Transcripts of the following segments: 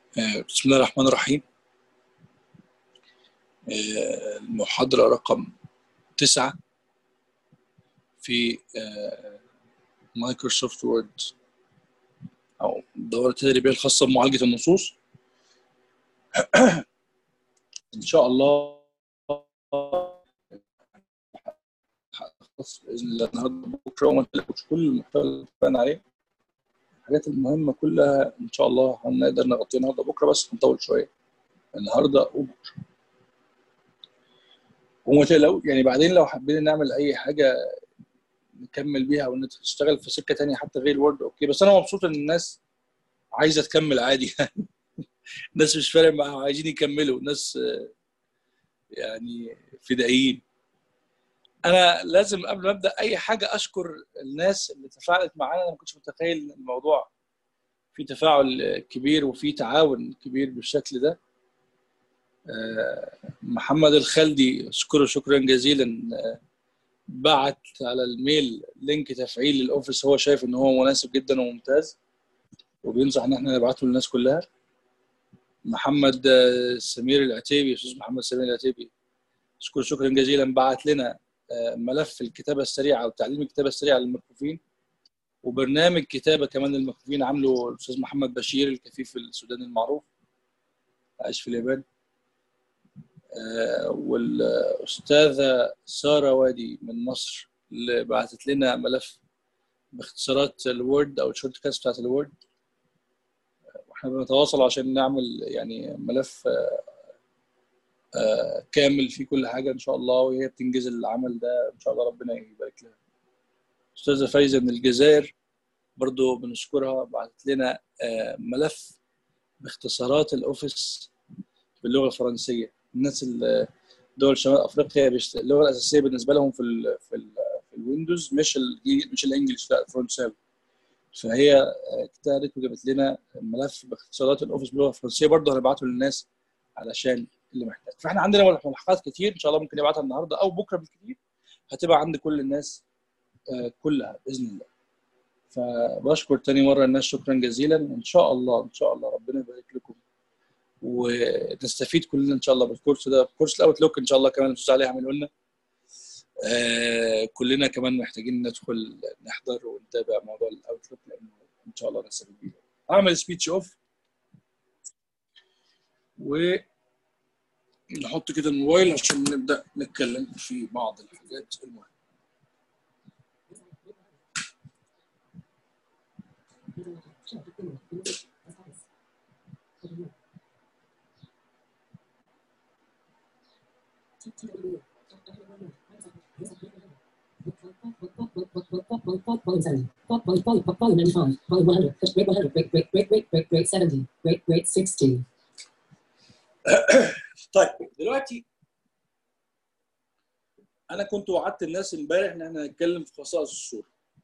آه، بسم الله الرحمن الرحيم آه، المحاضرة رقم تسعة في آه، مايكروسوفت وورد أو الدورة التدريبية الخاصة بمعالجة النصوص إن شاء الله هخلص بإذن الله النهاردة بكرة وما تلاقوش كل المحتوى اللي اتفقنا عليه الحاجات المهمة كلها إن شاء الله هنقدر نغطيها النهاردة بكرة بس هنطول شوية النهاردة وبكرة وما تقلقوا يعني بعدين لو حبينا نعمل أي حاجة نكمل بيها أو نشتغل في سكة تانية حتى غير وورد أوكي بس أنا مبسوط إن الناس عايزة تكمل عادي الناس مش فارق معاها عايزين يكملوا ناس آه، يعني فدائيين انا لازم قبل ما ابدا اي حاجه اشكر الناس اللي تفاعلت معانا انا ما كنتش متخيل ان الموضوع في تفاعل كبير وفي تعاون كبير بالشكل ده آه، محمد الخلدي اشكره شكرا جزيلا آه، بعت على الميل لينك تفعيل الاوفيس هو شايف ان هو مناسب جدا وممتاز وبينصح ان احنا نبعته للناس كلها محمد آه، سمير العتيبي استاذ محمد سمير العتيبي اشكره شكرا جزيلا بعت لنا آه، ملف الكتابه السريعه او تعليم الكتابه السريعه للمكفوفين وبرنامج كتابه كمان للمكفوفين عامله الاستاذ محمد بشير الكفيف السوداني المعروف عايش في اليابان آه، والاستاذه ساره وادي من مصر اللي بعتت لنا ملف باختصارات الوورد او الشورت كاست بتاعت الوورد واحنا بنتواصل عشان نعمل يعني ملف آه، آه، كامل فيه كل حاجه ان شاء الله وهي بتنجز العمل ده ان شاء الله ربنا يبارك لها استاذه فايزه من الجزائر برضو بنشكرها بعتت لنا آه، ملف باختصارات الاوفيس باللغه الفرنسيه الناس اللي دول شمال افريقيا بيشت... اللغه الاساسيه بالنسبه لهم في ال في ال في الويندوز مش ال مش الانجليش لا الفرنساوي فهي آه، اجتهدت وجابت لنا ملف باختصارات الاوفيس باللغه الفرنسيه برضه هنبعته للناس علشان اللي محتاج فاحنا عندنا ملحقات كتير ان شاء الله ممكن نبعتها النهارده او بكره بالكتير هتبقى عند كل الناس آه، كلها باذن الله فبشكر تاني مره الناس شكرا جزيلا وان شاء الله ان شاء الله ربنا يبارك لكم ونستفيد كلنا ان شاء الله بالكورس ده كورس الاوتلوك ان شاء الله كمان الاستاذ علي عامله لنا آه، كلنا كمان محتاجين ندخل نحضر ونتابع موضوع الاوتلوك لانه ان شاء الله نستفيد بيه اعمل سبيتش اوف ونحط كده الموبايل عشان نبدا نتكلم في بعض الحاجات المهمه Volume 7. Volume, volume, volume 95. Volume 100. Grade 100. Grade, grade, grade, grade, grade, grade 70. Grade, grade 60. طيب دلوقتي انا كنت وعدت الناس امبارح ان احنا هنتكلم في خصائص الصوره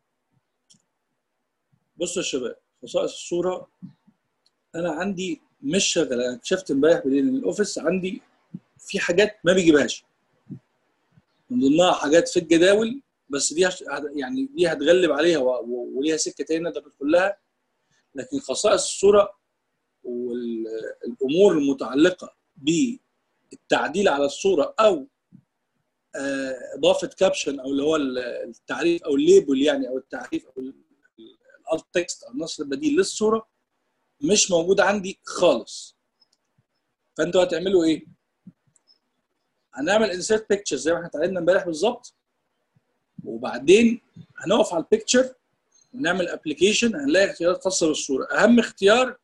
بصوا يا شباب خصائص الصوره انا عندي مش شغاله انا اكتشفت امبارح بالليل ان الاوفيس عندي في حاجات ما بيجيبهاش من ضمنها حاجات في الجداول بس دي هش- يعني دي هتغلب عليها و- و- وليها سكه تانية نقدر ندخل لها لكن خصائص الصوره والامور المتعلقه بالتعديل على الصوره او آه، اضافه كابشن او اللي هو ال- التعريف او الليبل يعني او التعريف او الالت تكست او النص البديل للصوره مش موجود عندي خالص فانتوا هتعملوا ايه؟ هنعمل انسيرت بيكتشر زي ما احنا اتعلمنا امبارح بالظبط وبعدين هنقف على البيكتشر ونعمل ابلكيشن هنلاقي اختيارات خاصه بالصوره اهم اختيار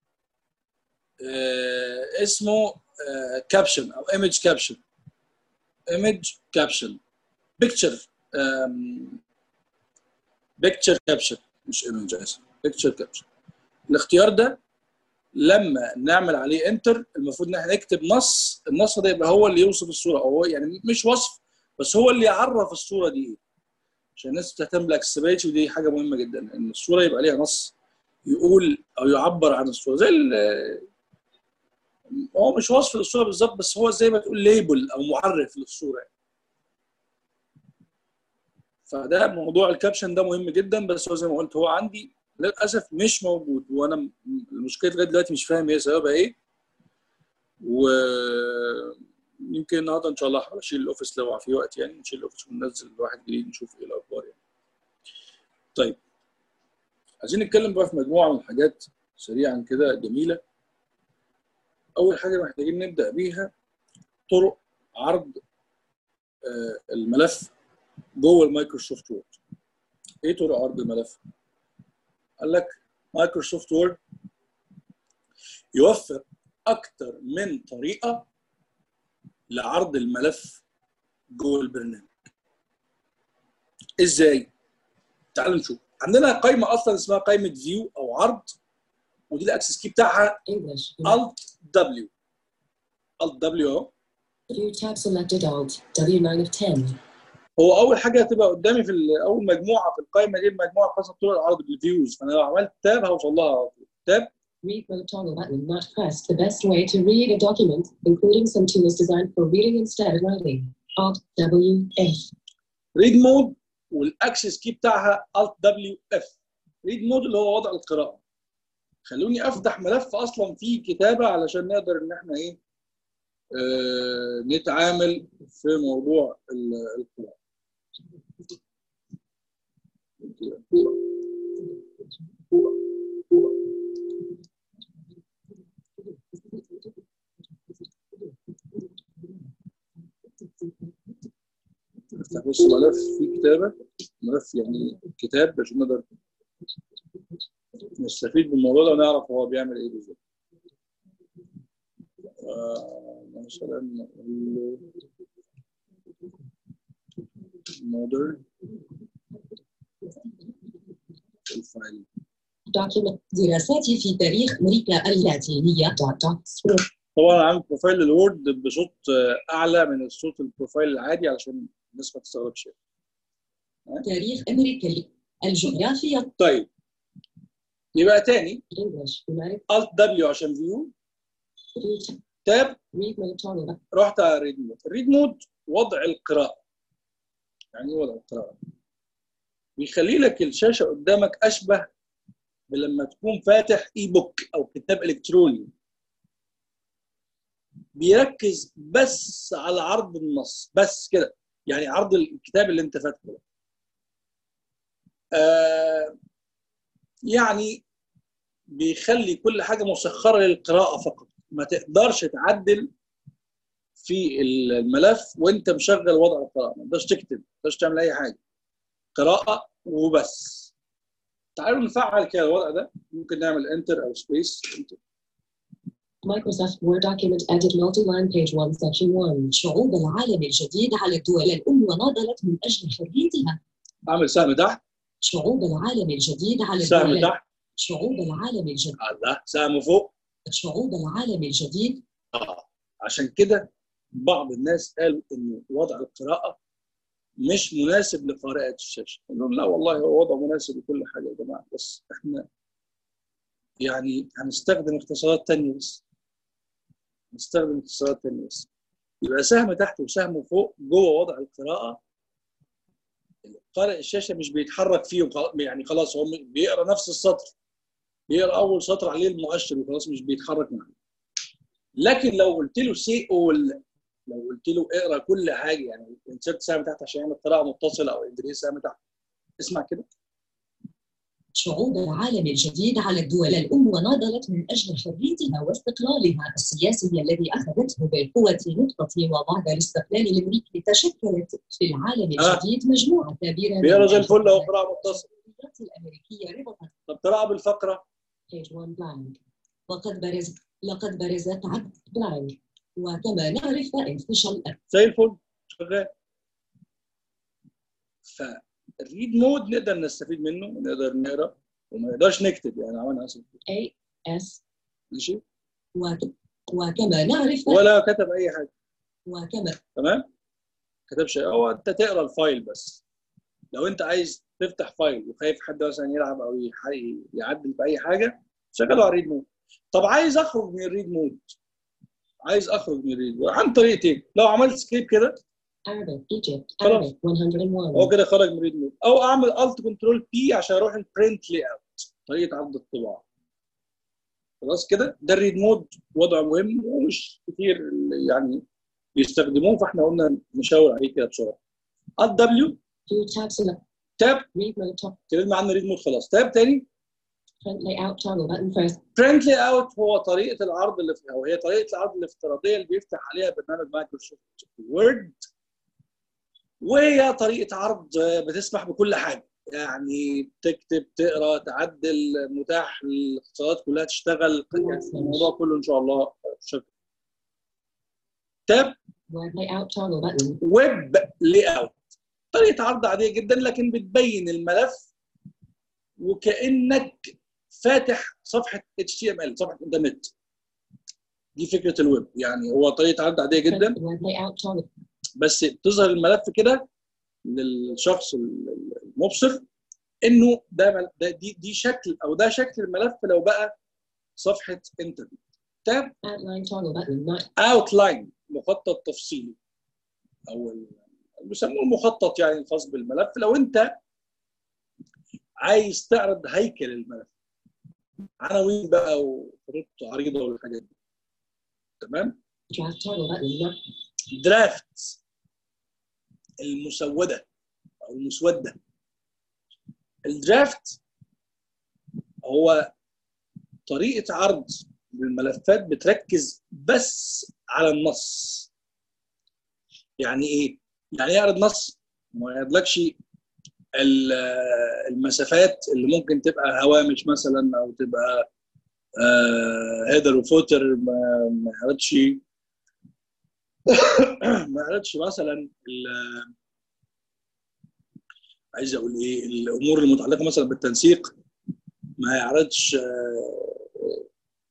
آه، اسمه كابشن او ايمج كابشن ايمج كابشن بيكتشر بيكتشر كابشن مش ايمج اسف بيكتشر كابشن الاختيار ده لما نعمل عليه انتر المفروض ان احنا نكتب نص النص ده يبقى هو اللي يوصف الصوره او هو يعني مش وصف بس هو اللي يعرف الصوره دي ايه عشان الناس بتهتم بالاكسبريتي ودي حاجه مهمه جدا ان الصوره يبقى ليها نص يقول او يعبر عن الصوره زي ال- هو مش وصف للصوره بالظبط بس هو زي ما تقول ليبل او معرف للصوره فده موضوع الكابشن ده مهم جدا بس هو زي ما قلت هو عندي للاسف مش موجود وانا م- المشكله لغايه دلوقتي مش فاهم هي سببها ايه ويمكن النهارده ان شاء الله هحاول اشيل الاوفيس لو في وقت يعني نشيل الاوفيس وننزل واحد جديد نشوف ايه الاخبار يعني طيب عايزين نتكلم بقى في مجموعه من الحاجات سريعا كده جميله اول حاجه محتاجين نبدا بيها طرق عرض آه، الملف جوه المايكروسوفت وورد ايه طرق عرض الملف قال لك مايكروسوفت وورد يوفر اكتر من طريقه لعرض الملف جوه البرنامج ازاي تعالوا نشوف عندنا قائمه اصلا اسمها قائمه فيو او عرض ودي الاكسس كي بتاعها English. Alt W Alt W اهو View tab selected Alt. W9 of 10. هو اول حاجه هتبقى قدامي في ال- اول مجموعه في القائمه دي المجموعه الخاصه بطرق العرض بالفيوز فانا لو عملت تاب هوصل لها على طول تاب Read mode toggle button not pressed. The best way to read a document, including some tools designed for reading instead of writing. Alt W F. ريد مود والاكسس كي بتاعها Alt W F ريد مود اللي هو وضع القراءه خلوني افتح ملف اصلا فيه كتابه علشان نقدر ان احنا ايه آه نتعامل في موضوع ال- القراءه افتح بص ملف فيه كتابه ملف يعني كتاب عشان نقدر نستفيد من الموضوع ده ونعرف هو بيعمل ايه بالظبط. آه، مثلا مودرن الفايل Document دراساتي في تاريخ أمريكا اللاتينية. Dot dot. طبعا عامل بروفايل للوورد بصوت آه، اعلى من الصوت البروفايل العادي علشان الناس ما تستغربش تاريخ أمريكا الجغرافيا. طيب يبقى تاني English. United Alt W عشان فيو View tab. تاب Read mode toggle button. رحت على ريد مود الريد مود وضع القراءة يعني ايه وضع القراءة بيخلي لك الشاشة قدامك أشبه بلما تكون فاتح اي بوك أو كتاب إلكتروني بيركز بس على عرض النص بس كده يعني عرض الكتاب اللي انت فاتحه ده. آه يعني بيخلي كل حاجة مسخرة للقراءة فقط ما تقدرش تعدل في الملف وانت مشغل وضع القراءه ما تقدرش تكتب ما تقدرش تعمل اي حاجه قراءه وبس تعالوا نفعل كده الوضع ده ممكن نعمل انتر او سبيس Microsoft Word document edit multi-line page 1 section 1 شعوب العالم الجديد على الدول الأم وناضلت من أجل حريتها اعمل سهم تحت شعوب العالم الجديد على سهم الدول تحت شعوب العالم الجديد الله سهم فوق شعوب العالم الجديد اه عشان كده بعض الناس قالوا ان وضع القراءه مش مناسب لقارئه الشاشه قال لهم لا والله هو وضع مناسب لكل حاجه يا جماعه بس احنا يعني هنستخدم اختصارات تانية بس نستخدم اختصارات تانية بس يبقى سهم تحت وسهم فوق جوه وضع القراءه قارئ الشاشه مش بيتحرك فيه يعني خلاص هو بيقرا نفس السطر بيقرا اول سطر عليه المؤشر وخلاص مش بيتحرك معاه لكن لو قلت له سي اول لو قلت له اقرا كل حاجه يعني انسرت سهم تحت عشان يعمل قراءه متصله او ادريس سهم تحت اسمع كده شعوب العالم الجديد على الدول الأم وناضلت من أجل حريتها واستقلالها السياسي الذي أخذته بالقوة نقطة وبعد الاستقلال الأمريكي تشكلت في العالم آه. الجديد مجموعة كبيرة بيقرا زي من الفل اهو قراءه متصله الحريات الأمريكية ربطت طب قراءه بالفقره page 1 blank وقد برز لقد برزت عبد blank وكما نعرف انفصل زي الفل شغال فالريد مود نقدر نستفيد منه ونقدر نقرا وما نقدرش نكتب يعني عملنا اسف A S ماشي وك- وكما نعرف ولا كتب اي حاجه وكما تمام كتبش هو انت تقرا الفايل بس لو انت عايز تفتح فايل وخايف حد مثلا يلعب او يح- يعدل في اي حاجه شغله على الريد مود طب عايز اخرج من الريد مود عايز اخرج من الريد مود عن طريقتين لو عملت سكيب كده Arabic Egypt خلاص. Arabic 101 هو كده خرج من الريد مود او اعمل الت كنترول بي عشان اروح البرنت لي اوت طريقه عرض الطباعه خلاص كده ده الريد مود وضع مهم ومش كتير اللي يعني بيستخدموه فاحنا قلنا نشاور عليه كده بسرعه الدبليو View tab select. تاب Read mode top. اتكلمنا عنه ريد مود خلاص تاب تاني Print layout toggle button first. برنت لي اوت هو طريقه العرض اللي او هي طريقه العرض الافتراضيه اللي بيفتح عليها برنامج مايكروسوفت وورد وهي طريقه عرض بتسمح بكل حاجه يعني تكتب تقرا تعدل متاح الاختصارات كلها تشتغل يعني الموضوع كله ان شاء الله شكل تاب Web layout toggle button. ويب لي اوت طريقه عرض عاديه جدا لكن بتبين الملف وكانك فاتح صفحه HTML صفحه انترنت دي فكره الويب يعني هو طريقه عرض عاديه جدا Web layout toggle. بس بتظهر الملف كده للشخص المبصر انه ده, مل- ده دي دي شكل او ده شكل الملف لو بقى صفحه انترنت تاب Outline toggle button. Not اوتلاين مخطط تفصيلي او ال- بيسموه المخطط يعني الخاص بالملف لو انت عايز تعرض هيكل الملف عناوين بقى وخطوط عريضه والحاجات دي تمام draft toggle button. Not درافت المسوده او المسوده الدرافت هو طريقه عرض للملفات بتركز بس على النص يعني ايه يعني يعرض نص ما يعرضلكش ال- المسافات اللي ممكن تبقى هوامش مثلا او تبقى هيدر وفوتر ما ما يعرضش ما يعرضش مثلا ال- عايز اقول ايه الامور المتعلقه مثلا بالتنسيق ما يعرضش آه،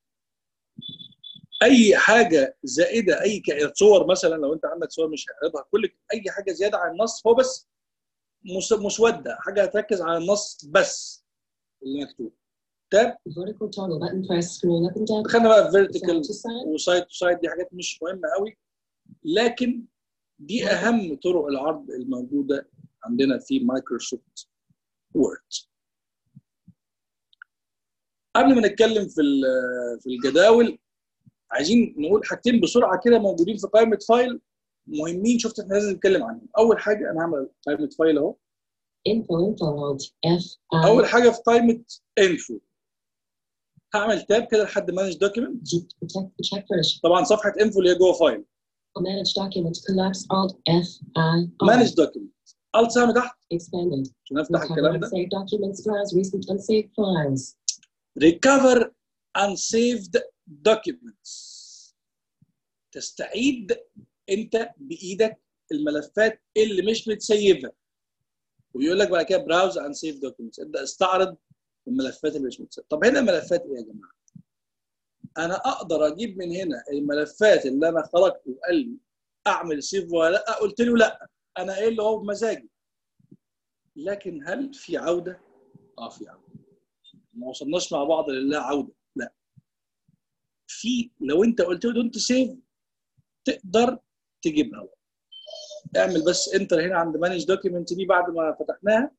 اي حاجه زائده اي ك- صور مثلا لو انت عندك صور مش هيعرضها كل اي حاجه زياده عن النص هو بس مس- مسوده حاجه هتركز على النص بس اللي مكتوب تاب vertical toggle button. Press scroll up and down. دخلنا بقى Side فيرتيكال to side. وسايد تو سايد دي حاجات مش مهمه قوي لكن دي اهم طرق العرض الموجوده عندنا في مايكروسوفت وورد قبل ما نتكلم في ال- في الجداول عايزين نقول حاجتين بسرعه كده موجودين في قائمه فايل مهمين شفت احنا لازم نتكلم عنهم اول حاجه انا هعمل قائمه فايل اهو Info info alt F I اول حاجه في قائمه انفو هعمل تاب كده لحد مانج دوكيمنت G protect check finish. طبعا صفحه انفو اللي هي جوه فايل Manage documents collapse alt F I R. مانج دوكيمنت الت سهم تحت Expanded. عشان افتح Recover الكلام ده unsaved documents. Browse recent unsaved files. recover unsaved documents تستعيد انت بايدك الملفات اللي مش متسيفه ويقول لك بعد كده براوز unsaved documents ابدا استعرض الملفات اللي مش متسيفه طب هنا ملفات ايه يا جماعه؟ انا اقدر اجيب من هنا الملفات اللي انا خرجت وقال لي اعمل سيف ولا لا قلت له لا انا ايه اللي هو بمزاجي لكن هل في عوده؟ اه في عوده ما وصلناش مع بعض لله عوده لا في لو انت قلت له دونت سيف تقدر تجيبها اعمل بس انتر هنا عند مانج دوكيمنت دي بعد ما فتحناها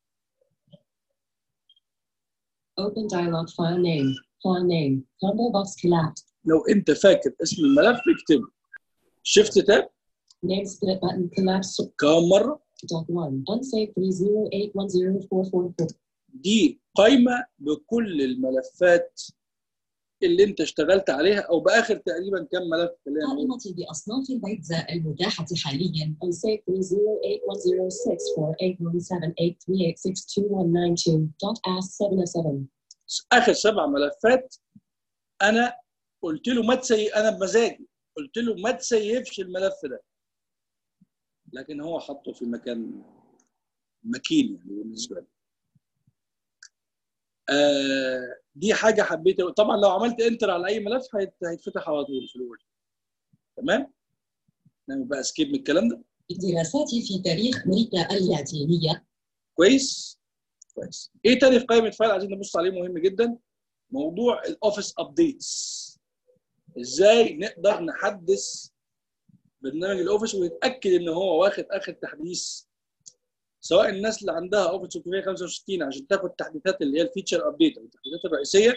Open dialog file name. File name. Combo box collapsed. لو انت فاكر اسم الملف اكتبه شيفت تاب Name split button collapse. كم مره Dot one. Unsaved three zero eight one zero four four four. دي قائمه بكل الملفات اللي انت اشتغلت عليها او باخر تقريبا كم ملف خلينا نقول قائمة بأصناف البيتزا المتاحة حاليا unsaved three zero eight one zero six four eight one seven eight three eight six two one nine two dot ask seven oh seven. اخر سبع ملفات انا قلت له ما تسي انا بمزاجي قلت له ما تسيفش الملف ده لكن هو حطه في مكان مكين يعني بالنسبه لي آه دي حاجه حبيت أقول. طبعا لو عملت انتر على اي ملف هيت- هيتفتح على طول في الوورد تمام نعمل بقى سكيب من الكلام ده دراسات في تاريخ أمريكا اللاتينية كويس كويس ايه تاني في قائمه فايل عايزين نبص عليه مهم جدا موضوع الاوفيس ابديتس ازاي نقدر نحدث برنامج الاوفيس ونتاكد ان هو واخد اخر تحديث سواء الناس اللي عندها اوفيس 365 عشان تاخد التحديثات اللي هي الفيتشر ابديت او التحديثات الرئيسيه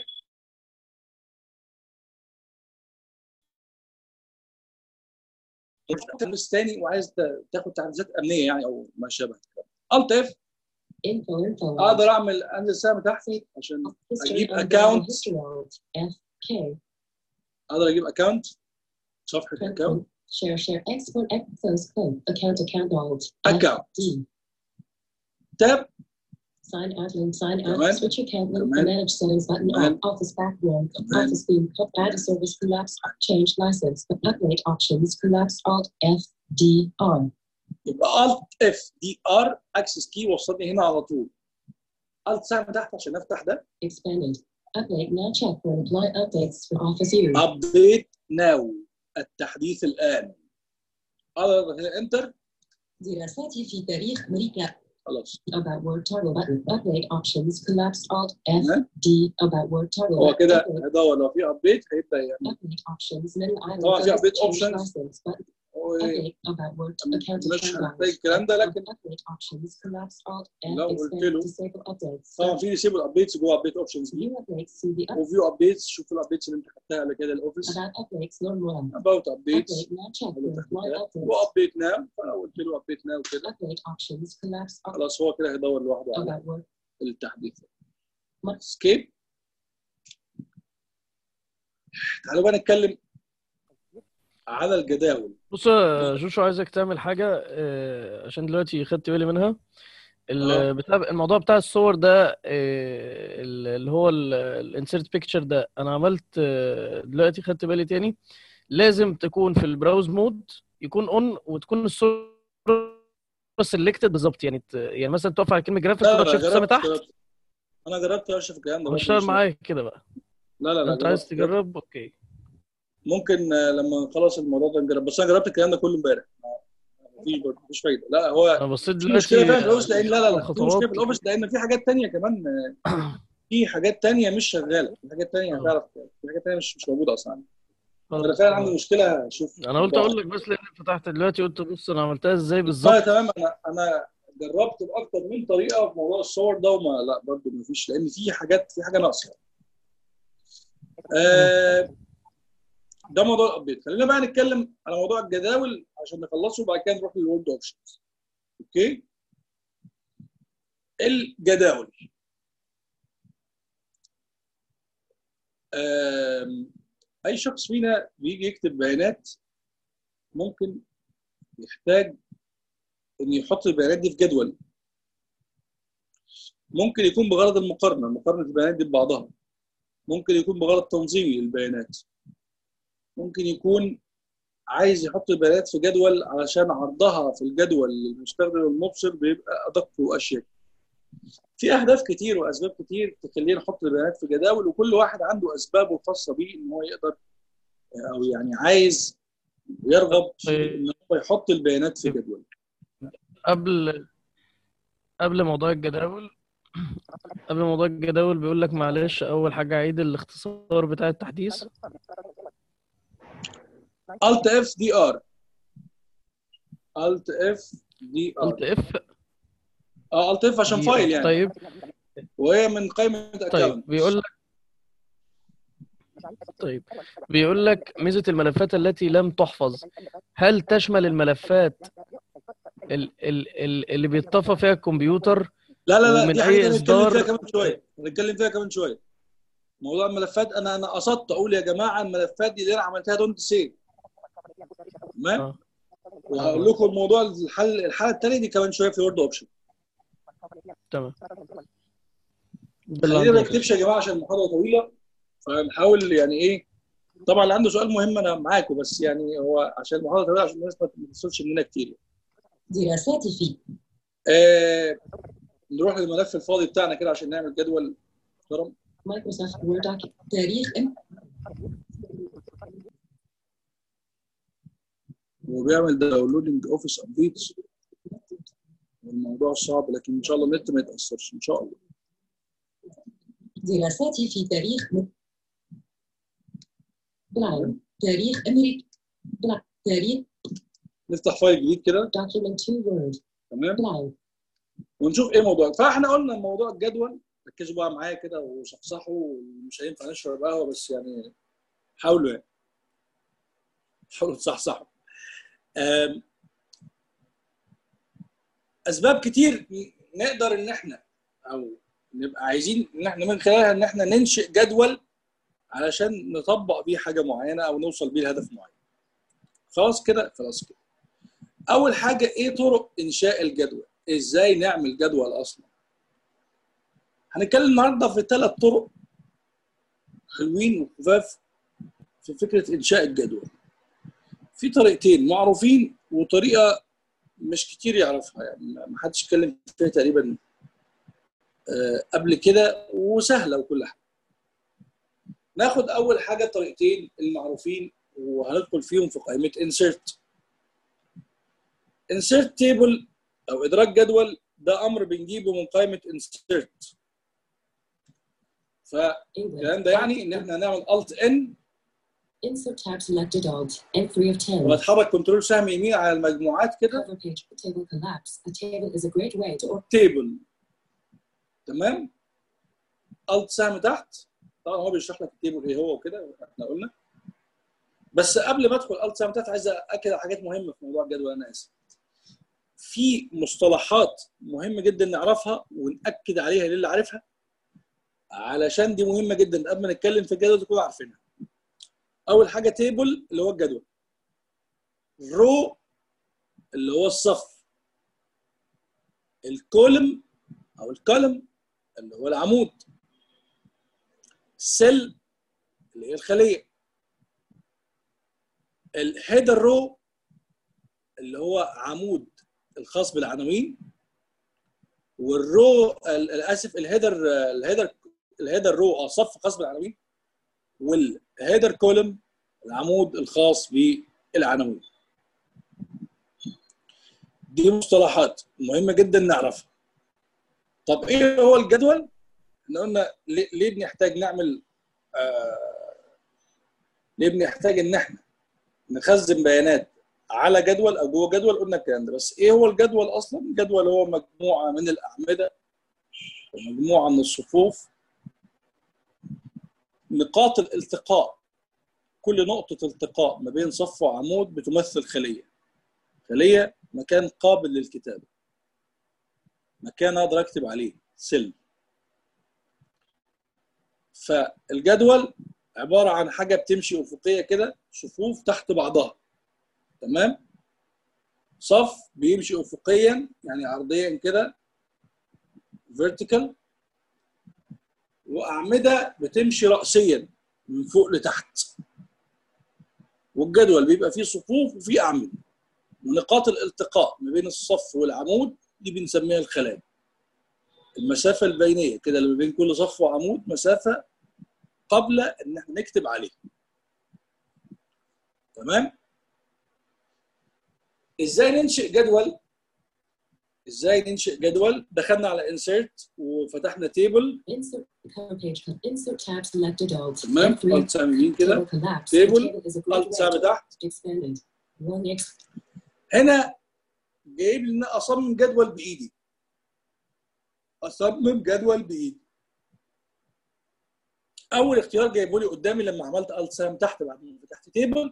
بس تاني وعايز تاخد تحديثات امنيه يعني او ما شابه الت اف info info اقدر اعمل انزل سهم تحت عشان history اجيب and account. history of FK اقدر اجيب اكونت صفحه اكونت share share export close code account account alt Account. D تاب sign out link sign out كمان. switch account link كمان. manage settings button كمان. on office background كمان. office theme cup add a service collapse change license update options collapse alt F D R يبقى الت اف دي ار اكسس كي وصلني هنا على طول الت سهم تحت عشان افتح ده expanded update now check for apply updates for office use ابديت ناو التحديث الان اقدر هنا انتر دراساتي في تاريخ أمريكا خلاص about word toggle button update options collapse alt F تمام D about word toggle هو كده update, هيدور لو في ابديت هيبدا يعني update options middle island طبعا في does update change options. license button هو update about word account مش account هنحتاج الكلام ده لكن update options collapse alt F لو قلت expand له- disable updates طبعا في ديسيبل ابديتس جوه ابديت اوبشنز دي view updates see the up وفيو ابديتس شوف الابديتس اللي انت خدتها قبل كده الاوفيس about updates normal اباوت ابديتس update now check for apply updates وابديت ناو فانا قلت له ابديت ناو كده update options collapse alt خلاص هو كده هيدور لوحده على about word التحديث ما- سكيب تعالوا بقى نتكلم على الجداول بص يا جوشو عايزك تعمل حاجة آه، عشان دلوقتي خدت بالي منها ال- آه. بتاع الموضوع بتاع الصور ده آه، ال- اللي هو الانسيرت بيكتشر ده انا عملت آه، دلوقتي خدت بالي تاني لازم تكون في البراوز مود يكون اون وتكون الصورة سيلكتد بالظبط يعني ت- يعني مثلا تقف على كلمة جرافيك لا تضغط لا شيفت سهم جربت تحت جربت انا جربت اشوف الكلام ده برضه واشتغل مش- معايا كده بقى لا لا لا انت عايز جربت- جربت. تجرب اوكي ممكن آه، لما نخلص الموضوع ده نجرب بس انا جربت الكلام ده كله امبارح ما- مفيش برضه مفيش فايده لا هو انا بصيت في مشكله دلوقتي فعلا في الاوفيس لان لا لا لا في الخطوات مشكله في الاوفيس لان في حاجات تانية كمان آه، في حاجات تانية مش شغاله في حاجات تانية آه. هتعرف في حاجات تانية مش مش موجوده اصلا انا خلاص فعلا عندي مشكله شوف انا قلت اقول لك بس لان فتحت دلوقتي قلت بص انا عملتها ازاي لا بالظبط تمام انا انا جربت باكتر من طريقه في موضوع الصور ده وما لا برضه ما فيش لان في حاجات في حاجه ناقصه آه ده موضوع الابديت خلينا بقى نتكلم على موضوع الجداول عشان نخلصه وبعد كده نروح للورد اوبشنز اوكي الجداول آم، اي شخص فينا بيجي يكتب بيانات ممكن يحتاج ان يحط البيانات دي في جدول ممكن يكون بغرض المقارنه مقارنه البيانات دي ببعضها ممكن يكون بغرض تنظيمي للبيانات ممكن يكون عايز يحط البيانات في جدول علشان عرضها في الجدول للمستخدم المبصر بيبقى ادق واشيك في اهداف كتير واسباب كتير تخلينا نحط البيانات في جداول وكل واحد عنده اسبابه الخاصه بيه ان هو يقدر او يعني عايز يرغب في ان هو يحط البيانات في جدول قبل قبل موضوع الجداول قبل موضوع الجداول بيقول لك معلش اول حاجه عيد الاختصار بتاع التحديث Alt F D R Alt F D قلت R اف اه Alt F عشان فايل يعني طيب وهي من قائمه طيب اكونت بيقول لك طيب بيقول لك ميزه الملفات التي لم تحفظ هل تشمل الملفات ال ال ال اللي بيتصفى فيها الكمبيوتر لا لا لا ومن دي أي حاجه نتكلم إصدار- فيها كمان شويه نتكلم فيها كمان شويه موضوع الملفات انا انا قصدت اقول يا جماعه الملفات دي اللي انا عملتها دونت سيف تمام آه. وهقول لكم الموضوع الحل الحاله الثانيه دي كمان شويه في وورد اوبشن تمام ده اللي خلينا ما عندي. نكتبش يا جماعه عشان المحاضره طويله فنحاول يعني ايه طبعا اللي عنده سؤال مهم انا معاكم بس يعني هو عشان المحاضره طويله عشان الناس ما تتصلش مننا كتير دراساتي في آه نروح للملف الفاضي بتاعنا كده عشان نعمل جدول محترم مايكروسوفت وورد دوك تاريخ ام وبيعمل داونلودنج اوفيس ابديتس الموضوع صعب لكن ان شاء الله النت ما يتاثرش ان شاء الله دراساتي في تاريخ م- بالعربي تاريخ أمريكا بالع- تاريخ نفتح فايل جديد كده document to word تمام بالعربي ونشوف ايه موضوع فاحنا قلنا موضوع الجدول ركزوا بقى معايا كده وصحصحوا مش هينفع نشرب قهوه بس يعني حاولوا يعني حاولوا تصحصحوا آم، اسباب كتير نقدر ان احنا او نبقى عايزين ان احنا من خلالها ان احنا ننشئ جدول علشان نطبق بيه حاجه معينه او نوصل بيه لهدف معين خلاص كده خلاص كده اول حاجه ايه طرق انشاء الجدول ازاي نعمل جدول اصلا هنتكلم النهارده في ثلاث طرق حلوين وخفاف في فكره انشاء الجدول في طريقتين معروفين وطريقه مش كتير يعرفها يعني ما حدش اتكلم فيها تقريبا آه، قبل كده وسهله وكل حاجه ناخد اول حاجه الطريقتين المعروفين وهندخل فيهم في قائمه insert insert table او ادراج جدول ده امر بنجيبه من قائمه insert فالكلام ده يعني ان احنا هنعمل alt n Insert tab selected Alt N3 of 10. وهتحرك كنترول سهم يمين على المجموعات كده Cover page. Table collapse. A table is a great way to organize. تيبل تمام الت سهم تحت طبعا هو بيشرح لك التيبل ايه هو وكده احنا قلنا بس قبل ما ادخل الت سهم تحت عايز اكد على حاجات مهمه في موضوع الجدول انا اسف في مصطلحات مهمه جدا نعرفها وناكد عليها للي عارفها علشان دي مهمه جدا قبل ما نتكلم في الجدول تكونوا عارفينها اول حاجه تيبل اللي هو الجدول رو اللي هو الصف الكولم او الكولم اللي هو العمود سيل اللي هي الخليه الهيدر رو اللي هو عمود الخاص بالعناوين والرو ال- الاسف الهيدر الهيدر الهيدر رو اه صف خاص بالعناوين والهيدر كولم العمود الخاص بالعناوين دي مصطلحات مهمه جدا نعرفها طب ايه هو الجدول احنا قلنا ليه ليه بنحتاج نعمل آه ليه بنحتاج ان احنا نخزن بيانات على جدول او جوه جدول قلنا الكلام ده بس ايه هو الجدول اصلا الجدول هو مجموعه من الاعمده ومجموعه من الصفوف نقاط الالتقاء كل نقطه التقاء ما بين صف وعمود بتمثل خليه خليه مكان قابل للكتابه مكان اقدر اكتب عليه سل فالجدول عباره عن حاجه بتمشي افقيه كده صفوف تحت بعضها تمام صف بيمشي افقيا يعني عرضيا كده فيرتيكال واعمده بتمشي راسيا من فوق لتحت والجدول بيبقى فيه صفوف وفيه اعمده ونقاط الالتقاء ما بين الصف والعمود دي بنسميها الخلايا المسافه البينيه كده اللي ما بين كل صف وعمود مسافه قبل ان احنا نكتب عليه تمام ازاي ننشئ جدول ازاي ننشئ جدول دخلنا على انسيرت وفتحنا تيبل Insert cover page. Insert tab selected Alt تمام N3 الت سهم يمين كده table collapse. Table. A table is a great الت way سهم to تحت expanded. One X هنا جايب لي ان أنا اصمم جدول بايدي اصمم جدول بايدي اول اختيار جايبه لي قدامي لما عملت الت سهم تحت بعد ما فتحت تيبل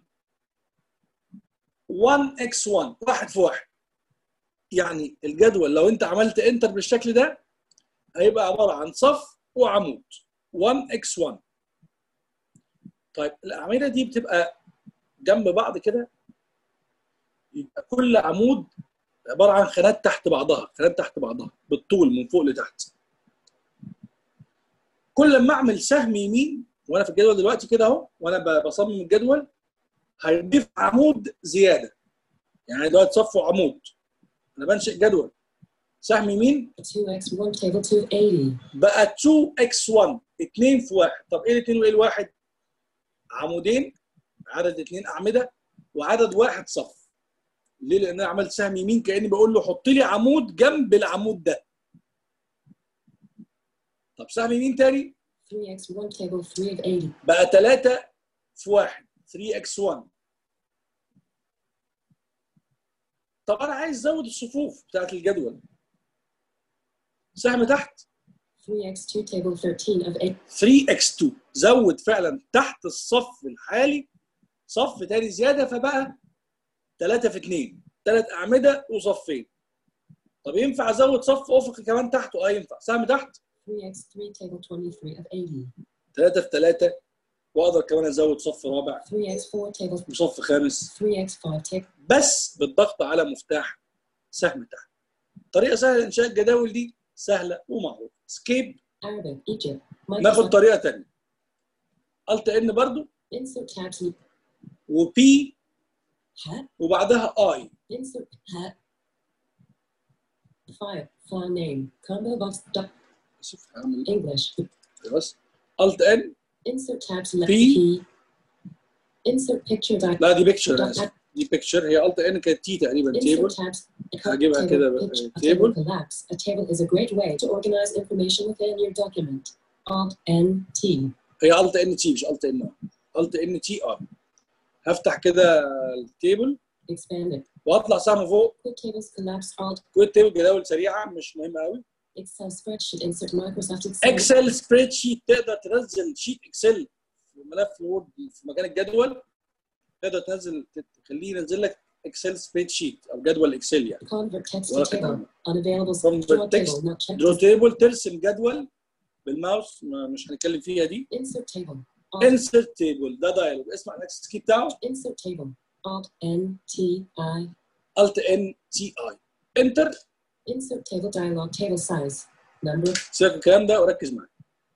1 اكس 1 واحد في واحد يعني الجدول لو انت عملت انتر بالشكل ده هيبقى عباره عن صف وعمود 1 اكس 1 طيب الاعمده دي بتبقى جنب بعض كده يبقى كل عمود عباره عن خانات تحت بعضها خانات تحت بعضها بالطول من فوق لتحت كل ما اعمل سهم يمين وانا في الجدول دلوقتي كده اهو وانا ب- بصمم الجدول هيضيف عمود زياده يعني دلوقتي صف وعمود انا بنشئ جدول سهم يمين 2x1 table 280. بقى 2 اكس 1 2 في 1 طب ايه الاثنين وايه الواحد؟ عمودين عدد اثنين اعمده وعدد واحد صف ليه؟ لان انا عملت سهم يمين كاني بقول له حط لي عمود جنب العمود ده طب سهم يمين تاني 3x1 table 3 of 80. بقى 3 في 1 3 اكس 1 طب انا عايز ازود الصفوف بتاعت الجدول سهم تحت 3x2 table 13 of 8 3x2 زود فعلا تحت الصف الحالي صف تاني زياده فبقى 3 في 2 ثلاث اعمده وصفين طب ينفع ازود صف افقي كمان تحته اه ينفع سهم تحت 3x3 table 23 of 80 3 في 3 واقدر كمان ازود صف رابع 3x4 table وصف خامس 3x5 table بس بالضغط على مفتاح سهم تحت طريقه سهله لانشاء الجداول دي سهله ومعروفه سكيب Arabic Egypt ناخد Microsoft طريقه ثانيه الت ان برضو insert tabs وبي hat وبعدها اي insert hat file file name combo box dot شوف هعمل English بس الت ان insert tabs left P. key insert picture dot لا دي بيكتشر dot انا اسف دي بيكتشر هي الت ان كانت تي تقريبا insert تيبل tabs هجيبها كده بقى، picture- a table. table collapse a table is a great way to organize information within your document alt n t هي الت ان تي مش الت ان الت ان تي اي هفتح كده التيبل expand it واطلع سهم فوق quick tables collapse alt كويت تيبل جداول سريعه مش مهمه قوي Excel spreadsheet insert Microsoft Excel اكسل سبريد شيت تقدر تنزل شيت اكسل في ملف وورد في مكان الجدول تقدر تنزل تخليه ينزل لك اكسل سبريد شيت او جدول اكسل يعني convert text to ولا table كده unavailable Convert draw text, table not checked درو تيبل ترسم جدول بالماوس ما- مش هنتكلم فيها دي insert table alt انسرت تيبل ده دايلوج اسمع الاكسس كي بتاعه insert table alt n t i الت ان تي اي انتر insert table dialog table size number سيبك من الكلام ده وركز معايا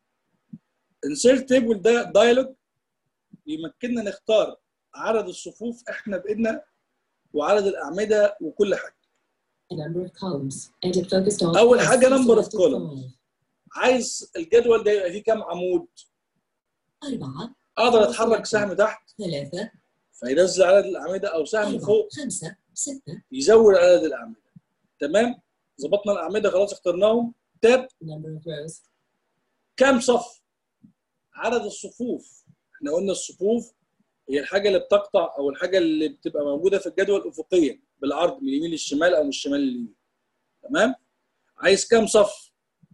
انسرت تيبل ده دايلوج بيمكننا نختار عدد الصفوف احنا بايدنا وعدد الاعمده وكل حاجه number of columns edit focused on أول plus, حاجة number of selected columns. five. عايز الجدول ده يبقى فيه كام عمود أربعة اقدر اتحرك سهم تحت ثلاثة فينزل عدد الاعمده او سهم أربعة فوق خمسة ستة يزود عدد الاعمده تمام ظبطنا الاعمده خلاص اخترناهم تاب number of rows كام صف عدد الصفوف احنا قلنا الصفوف هي الحاجه اللي بتقطع او الحاجه اللي بتبقى موجوده في الجدول افقيا بالعرض من اليمين للشمال او من الشمال لليمين تمام عايز كام صف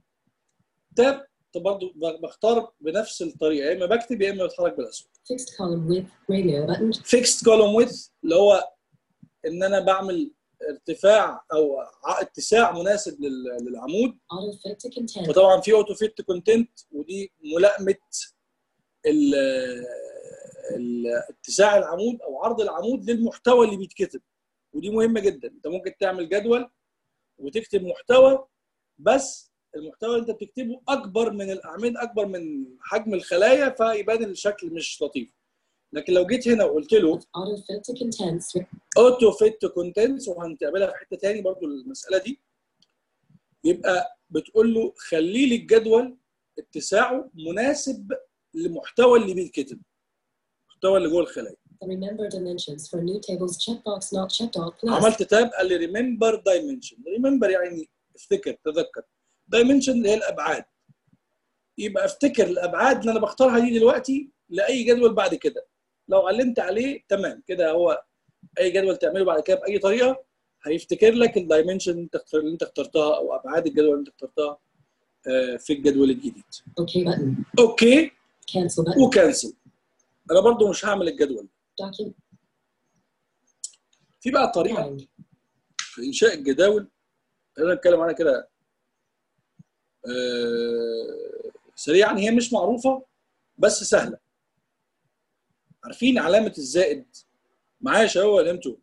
تاب برضه بختار بنفس الطريقه يا اما بكتب يا اما بتحرك بالاسهم fixed column width radio button فيكست كولوم ويدث اللي هو ان انا بعمل ارتفاع او ع- اتساع مناسب لل- للعمود auto fit to content وطبعا في اوتو فيت كونتنت ودي ملائمه ال- ال- اتساع العمود او عرض العمود للمحتوى اللي بيتكتب ودي مهمه جدا انت ممكن تعمل جدول وتكتب محتوى بس المحتوى اللي انت بتكتبه اكبر من الاعمده اكبر من حجم الخلايا فيبان الشكل مش لطيف لكن لو جيت هنا وقلت له auto fit to contents اوتو فيت كونتنتس وهنتقابلها في حته تاني برضو المساله دي يبقى بتقول له خلي لي الجدول اتساعه مناسب للمحتوى اللي بيتكتب المحتوى اللي جوه الخلايا the remember dimensions for new tables checkbox not checked all plus عملت تاب قال لي ريمبر دايمنشن ريمبر يعني افتكر تذكر دايمنشن اللي هي الابعاد يبقى افتكر الابعاد اللي انا بختارها دي دلوقتي لاي جدول بعد كده لو علمت عليه تمام كده هو اي جدول تعمله بعد كده باي طريقه هيفتكر لك الدايمنشن اللي انت اختار- اللي انت اخترتها او ابعاد الجدول اللي انت اخترتها آه، في الجدول الجديد OK button اوكي cancel button وكانسل انا برضو مش هعمل الجدول document في بقى طريقه drawing في انشاء الجداول خلينا نتكلم عنها كده آه، سريعا هي مش معروفه بس سهله عارفين علامه الزائد معايا يا شباب ولا انتوا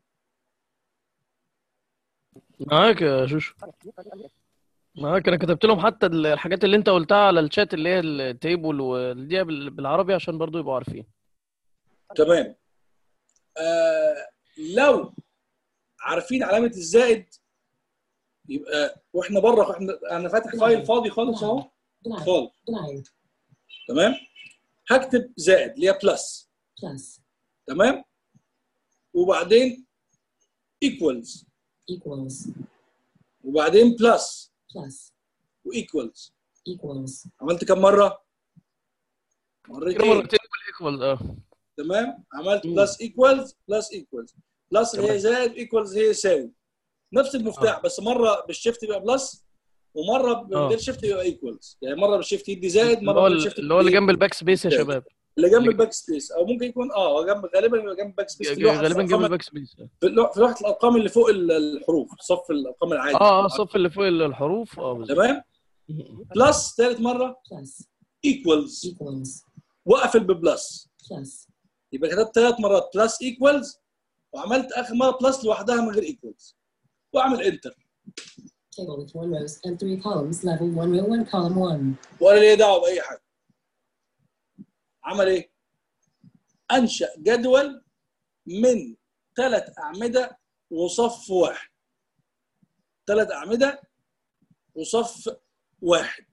معاك يا شوشو معاك انا كتبت لهم حتى الحاجات اللي انت قلتها على الشات اللي هي التيبل ودي بال- بالعربي عشان برضو يبقوا عارفين تمام آه لو عارفين علامه الزائد يبقى واحنا بره احنا انا فاتح فايل فاضي خالص اهو blank خالص blank تمام هكتب زائد اللي هي بلس plus تمام وبعدين equals equals وبعدين بلس plus وايكوالز equals عملت كم مره؟ كده مرتين مرتين بالايكوال اه تمام عملت مم. بلس ايكوالز بلس ايكوالز بلس اللي هي تمام. زائد ايكوالز هي يساوي نفس المفتاح بس مره بالشيفت يبقى بلس ومره من آه. غير شيفت يبقى ايكوالز يعني مره بالشيفت يدي زائد اللي مره هو من غير شيفت اللي هو اللي يدي جنب الباك سبيس يا زائد. شباب اللي جنب اللي- الباك سبيس او ممكن يكون اه جنب غالبا يبقى جنب الباك سبيس في لوحه غالبا جنب الأرقام- الباك سبيس في اللوحه في لوحة الارقام اللي فوق ال- الحروف صف الارقام العادي اه اه الصف اللي فوق الحروف اه بالظبط تمام بلس ثالث مره plus, ايكوالز equals, واقفل ببلس plus, يبقى كتبت ثلاث مرات بلس ايكوالز وعملت اخر مره بلس لوحدها من غير ايكوالز واعمل انتر table with one rows and three columns, level one row, one column one. ولا ليه دعوه باي حاجه عمل ايه؟ انشا جدول من ثلاث اعمده وصف واحد ثلاث اعمده وصف واحد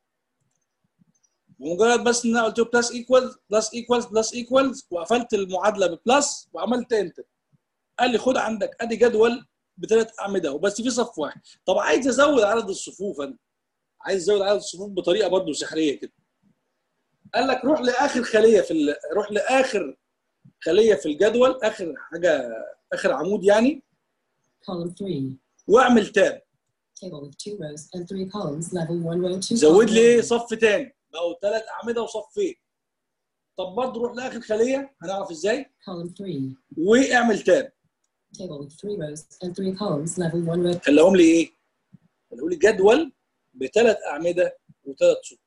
بمجرد بس ان انا قلت له بلس ايكوالز بلس ايكوالز بلس ايكوالز وقفلت المعادله ببلس وعملت انتر قال لي خد عندك ادي جدول بثلاث اعمده وبس في صف واحد طب عايز ازود عدد الصفوف انا عايز ازود عدد الصفوف بطريقه برضه سحريه كده قال لك روح لاخر خليه في ال... روح لاخر خليه في الجدول اخر حاجه اخر عمود يعني Column three, واعمل تاب table with two rows and three columns, level one row, two زود column لي ايه one. صف تاني بقوا ثلاث اعمده وصفين طب برضه روح لاخر خليه هنعرف ازاي Column three, واعمل تاب table with three rows and three columns, level one row, خلاهم لي ايه؟ خلاهم لي جدول بثلاث اعمده وثلاث صفوف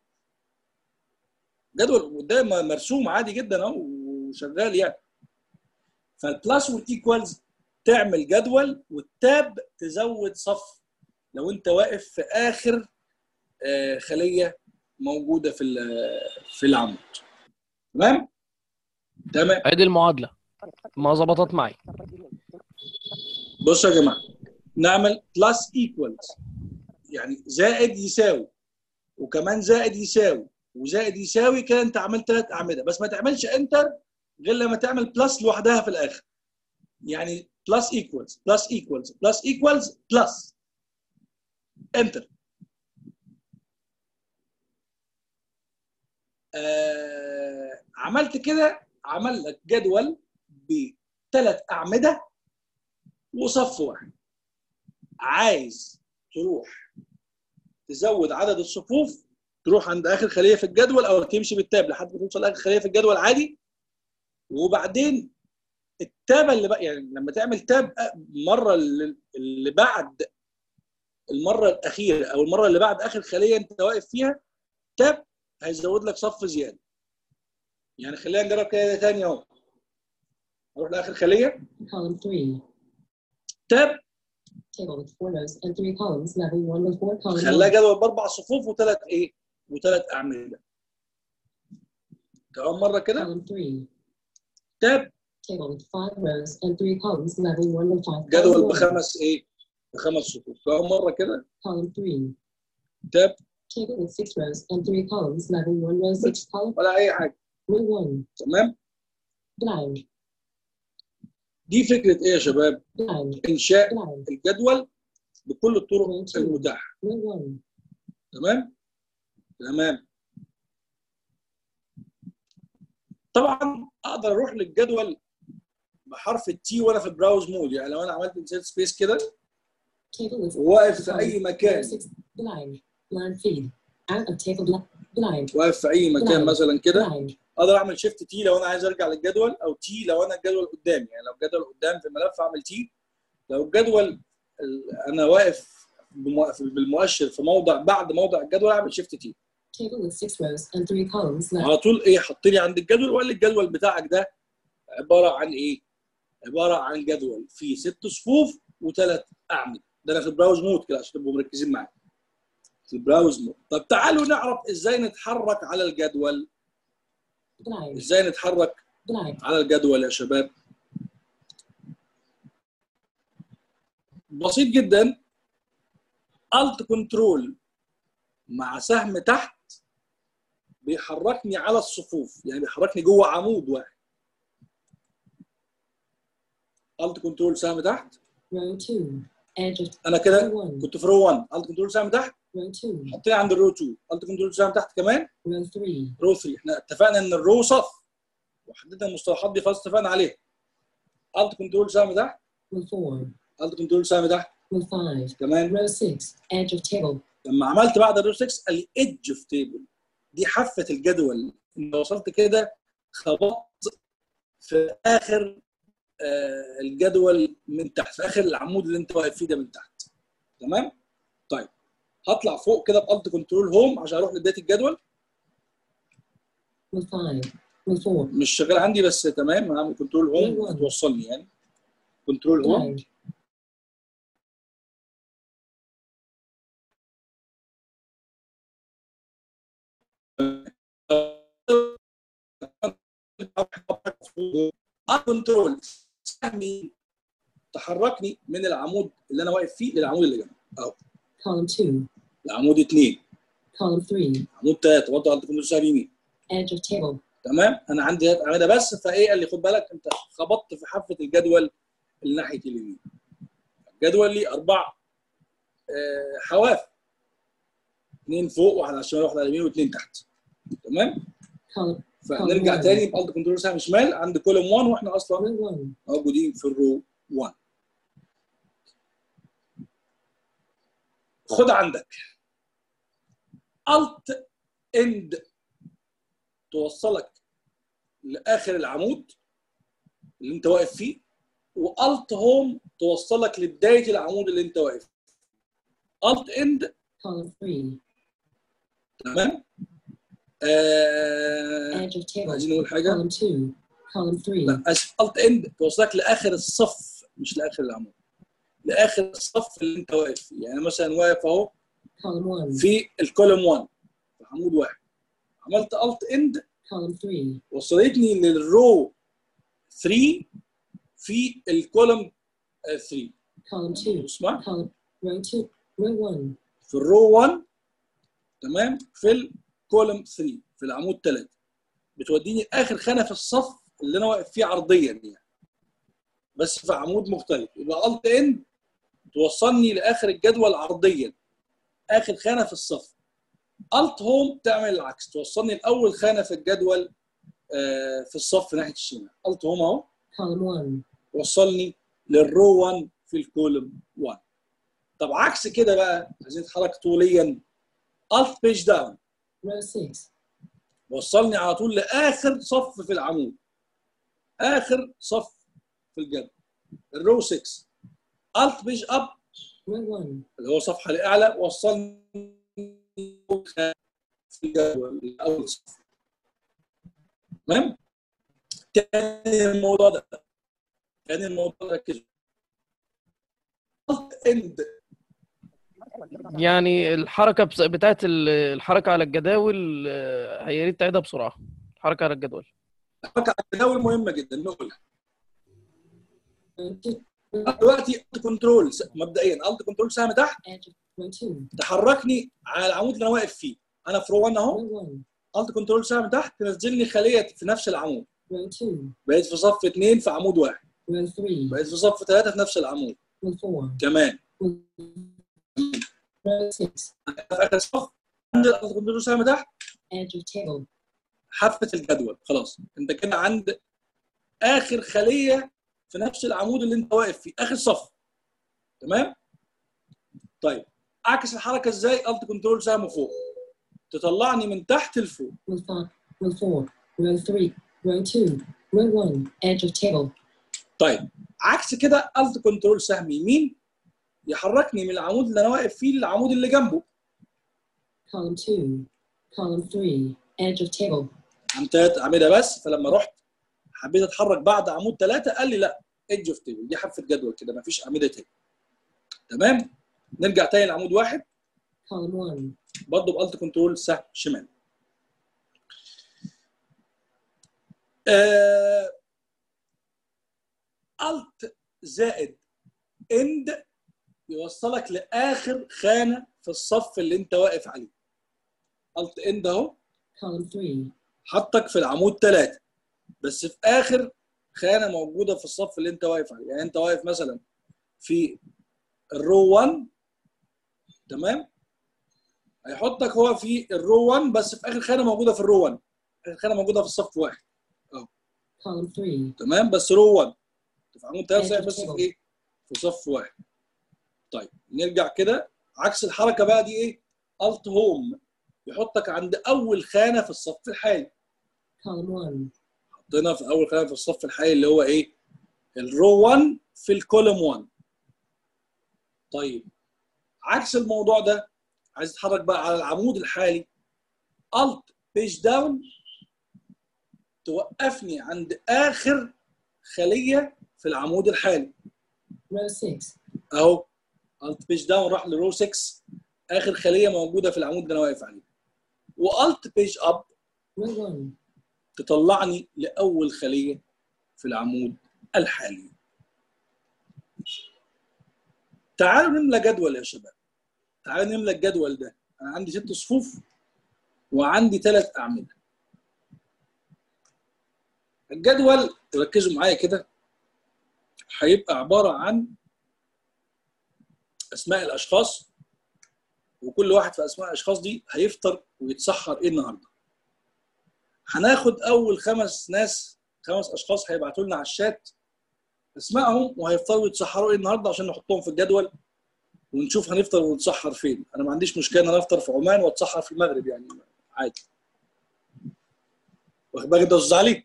جدول ده م- مرسوم عادي جدا اهو وشغال يعني فالبلس والايكوالز تعمل جدول والتاب تزود صف لو انت واقف في اخر آه، خليه موجوده في ال- في العمود تمام تمام ادي المعادله ما ظبطت معي بصوا يا جماعه نعمل بلس ايكوالز يعني زائد يساوي وكمان زائد يساوي وزائد يساوي كده انت عملت ثلاث اعمده بس ما تعملش انتر غير لما تعمل بلس لوحدها في الاخر يعني بلس ايكوالز بلس ايكوالز بلس ايكوالز بلس انتر آه عملت كده عمل لك جدول بثلاث اعمده وصف واحد عايز تروح تزود عدد الصفوف تروح عند اخر خليه في الجدول او تمشي بالتاب لحد ما توصل اخر خليه في الجدول عادي وبعدين التابه اللي بقى يعني لما تعمل تاب المره اللي اللي بعد المره الاخيره او المره اللي بعد اخر خليه انت واقف فيها تاب هيزود لك صف زياده يعني خلينا نجرب كده تاني اهو اروح لاخر خليه column three, تاب table with four rows and three columns, level one row, four column خلاها one. جدول باربع صفوف وثلاث ايه وثلاث اعمده كمان مره كده Column three, تاب table with five rows and three columns, level one row, five column جدول one. بخمس ايه بخمس صفوف كمان مره كده Column three, تاب table with six rows and three columns, level one row, six column, ولا اي حاجه row one, تمام blank, دي فكره ايه يا شباب blank, انشاء blank, الجدول بكل الطرق المتاحه row one, تمام تمام طبعا اقدر اروح للجدول بحرف التي وانا في البراوز مود يعني لو انا عملت انسيت سبيس كده table with وواقف في اي مكان row six, blank, blank feed, out of table blank, blank, واقف في اي مكان مثلا كده blank, اقدر اعمل شيفت تي لو انا عايز ارجع للجدول او تي لو انا الجدول قدامي يعني لو الجدول قدام في الملف اعمل تي لو الجدول ال- انا واقف بمو- بالمؤشر في موضع بعد موضع الجدول اعمل شيفت تي table with six rows and three columns, level على طول ايه حطني عند الجدول وقال لي الجدول بتاعك ده عباره عن ايه؟ عباره عن جدول فيه ست صفوف وثلاث اعمده ده انا في البراوز مود كده عشان تبقوا مركزين معايا في البراوز مود طب تعالوا نعرف ازاي نتحرك على الجدول blank, ازاي نتحرك blank, على الجدول يا شباب بسيط جدا الت كنترول مع سهم تحت بيحركني على الصفوف يعني بيحركني جوه عمود واحد الت كنترول سهم تحت row two, edge of انا row كده one, كنت في رو 1 الت كنترول سهم تحت row two, حطيني عند الرو 2 الت كنترول سهم تحت كمان row three, رو 3 احنا اتفقنا ان الرو صف وحددنا المصطلحات دي خلاص اتفقنا عليها الت كنترول سهم تحت row four, الت كنترول سهم تحت row five, كمان row six, edge of table, لما عملت بعد الرو 6 قال لي ايدج اوف تيبل دي حافه الجدول انت وصلت كده خبطت في اخر آه، الجدول من تحت في اخر العمود اللي انت واقف فيه ده من تحت تمام طيب هطلع فوق كده بالت كنترول هوم عشان اروح لبدايه الجدول row 5, row 4, مش شغال عندي بس تمام هعمل كنترول هوم هتوصلني يعني كنترول هوم 5, كنترول سهمي تحركني من العمود اللي انا واقف فيه للعمود اللي جنبه اهو column 2, العمود اثنين column 3, عمود ثلاثه برضه عند كنترول سهم يمين edge of table, تمام انا عندي عمودة بس فايه قال لي خد بالك انت خبطت في حافه الجدول اللي ناحيه اليمين الجدول لي اربع آه، حواف اثنين فوق واحد على الشمال واحد على اليمين واثنين تحت تمام column فنرجع column تاني بالت كنترول سهم شمال عند كولوم 1 واحنا اصلا 1, row 1, موجودين في الرو 1 خد عندك الت اند توصلك لاخر العمود اللي انت واقف فيه والت هوم توصلك لبدايه العمود اللي انت واقف فيه الت اند column 3, تمام آه... edge of table, عايزين نقول حاجه column 2, column 3, لا اسف الت اند توصلك لاخر الصف مش لاخر العمود لاخر الصف اللي انت واقف فيه يعني مثلا واقف اهو column 1, في الكولوم 1 في عمود واحد عملت الت اند column 3, وصلتني للرو 3 في الكولوم 3 column 2, اسمع column row 2, row 1, في الرو 1 تمام في الكولوم 3 في العمود 3 بتوديني اخر خانه في الصف اللي انا واقف فيه عرضيا يعني بس في عمود مختلف يبقى الت اند توصلني لاخر الجدول عرضيا اخر خانه في الصف الت هوم تعمل العكس توصلني لاول خانه في الجدول آه، في الصف ناحيه الشمال الت هوم اهو column 1, وصلني للرو 1 في الكولوم 1 طب عكس كده بقى عايزين نتحرك طوليا الت بيج داون row 6, وصلني على طول لاخر صف في العمود اخر صف في الجدول الرو 6 الت بيج اب row 1, اللي هو صفحه لاعلى وصلني في الجدول الاول صف تمام تاني الموضوع ده تاني الموضوع ده ركزوا اند يعني الحركه بس- بتاعت ال- الحركه على الجداول آه، يا ريت تعيدها بسرعه الحركه على الجدول الحركه على الجداول مهمه جدا نقولها row 2, دلوقتي الت كنترول مبدئيا الت كنترول سهم تحت edge of row 2, تحركني على العمود اللي انا واقف فيه انا في رو 1 اهو row 1, الت كنترول سهم تحت تنزلني خليه في نفس العمود row 2, بقيت في صف اثنين في عمود واحد row 3, بقيت في صف ثلاثه في نفس العمود row 4, كمان row 6, في اخر صف انزل الت كنترول سهم تحت edge of table, حافه الجدول خلاص انت كده عند اخر خليه في نفس العمود اللي انت واقف فيه اخر صف تمام طيب اعكس الحركه ازاي الت كنترول سهم فوق تطلعني من تحت لفوق row 5, row 4, row 3, row 2, row 1, edge of table, طيب عكس كده الت كنترول سهم يمين يحركني من العمود اللي انا واقف فيه للعمود اللي جنبه column 2, column 3, edge of table, عملت اعملها بس فلما رحت حبيت اتحرك بعد عمود ثلاثه قال لي لا ايدج اوف تيبل دي حافه جدول كده ما فيش اعمده تاني تمام نرجع تاني لعمود واحد column 1, برضه بالت كنترول سهم شمال آه... الت زائد اند يوصلك لاخر خانه في الصف اللي انت واقف عليه الت اند اهو column 3, حطك في العمود ثلاثة بس في آخر خانة موجودة في الصف اللي أنت واقف عليه يعني أنت واقف مثلا في الرو 1 تمام هيحطك هو في الرو 1 بس في آخر خانة موجودة في الرو 1 آخر خانة موجودة في الصف واحد column 3, تمام بس رو 1 في عمود ثلاثة بس في إيه؟ في صف واحد طيب نرجع كده عكس الحركة بقى دي إيه؟ الت هوم يحطك عند اول خانه في الصف الحالي column 1, حطينا في اول خانه في الصف الحالي اللي هو ايه الرو 1 في الكولوم 1 طيب عكس الموضوع ده عايز اتحرك بقى على العمود الحالي الت بيج داون توقفني عند اخر خليه في العمود الحالي row 6, اهو الت بيج داون راح لرو 6 اخر خليه موجوده في العمود اللي انا واقف عليه والت بيج اب row 1, تطلعني لاول خليه في العمود الحالي تعالوا نملى جدول يا شباب تعالوا نملى الجدول ده انا عندي ست صفوف وعندي ثلاث اعمده الجدول ركزوا معايا كده هيبقى عباره عن اسماء الاشخاص وكل واحد في اسماء الاشخاص دي هيفطر ويتسحر ايه النهارده هناخد اول خمس ناس خمس اشخاص هيبعتوا لنا على الشات اسمائهم وهيفطروا يتسحروا ايه النهارده عشان نحطهم في الجدول ونشوف هنفطر ونتسحر فين انا ما عنديش مشكله ان انا افطر في عمان واتسحر في المغرب يعني عادي واخد بالك انت يا استاذ علي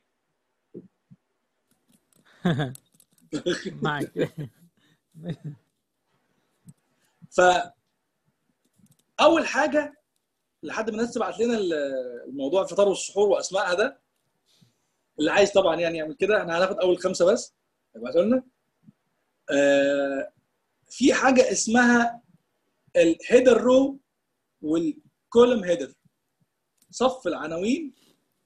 معك ف اول حاجه لحد ما الناس تبعت لنا ال- الموضوع الفطار والسحور واسمائها ده اللي عايز طبعا يعني يعمل كده احنا هناخد اول خمسه بس ابعتوا لنا آه في حاجه اسمها الهيدر رو والكولم هيدر صف العناوين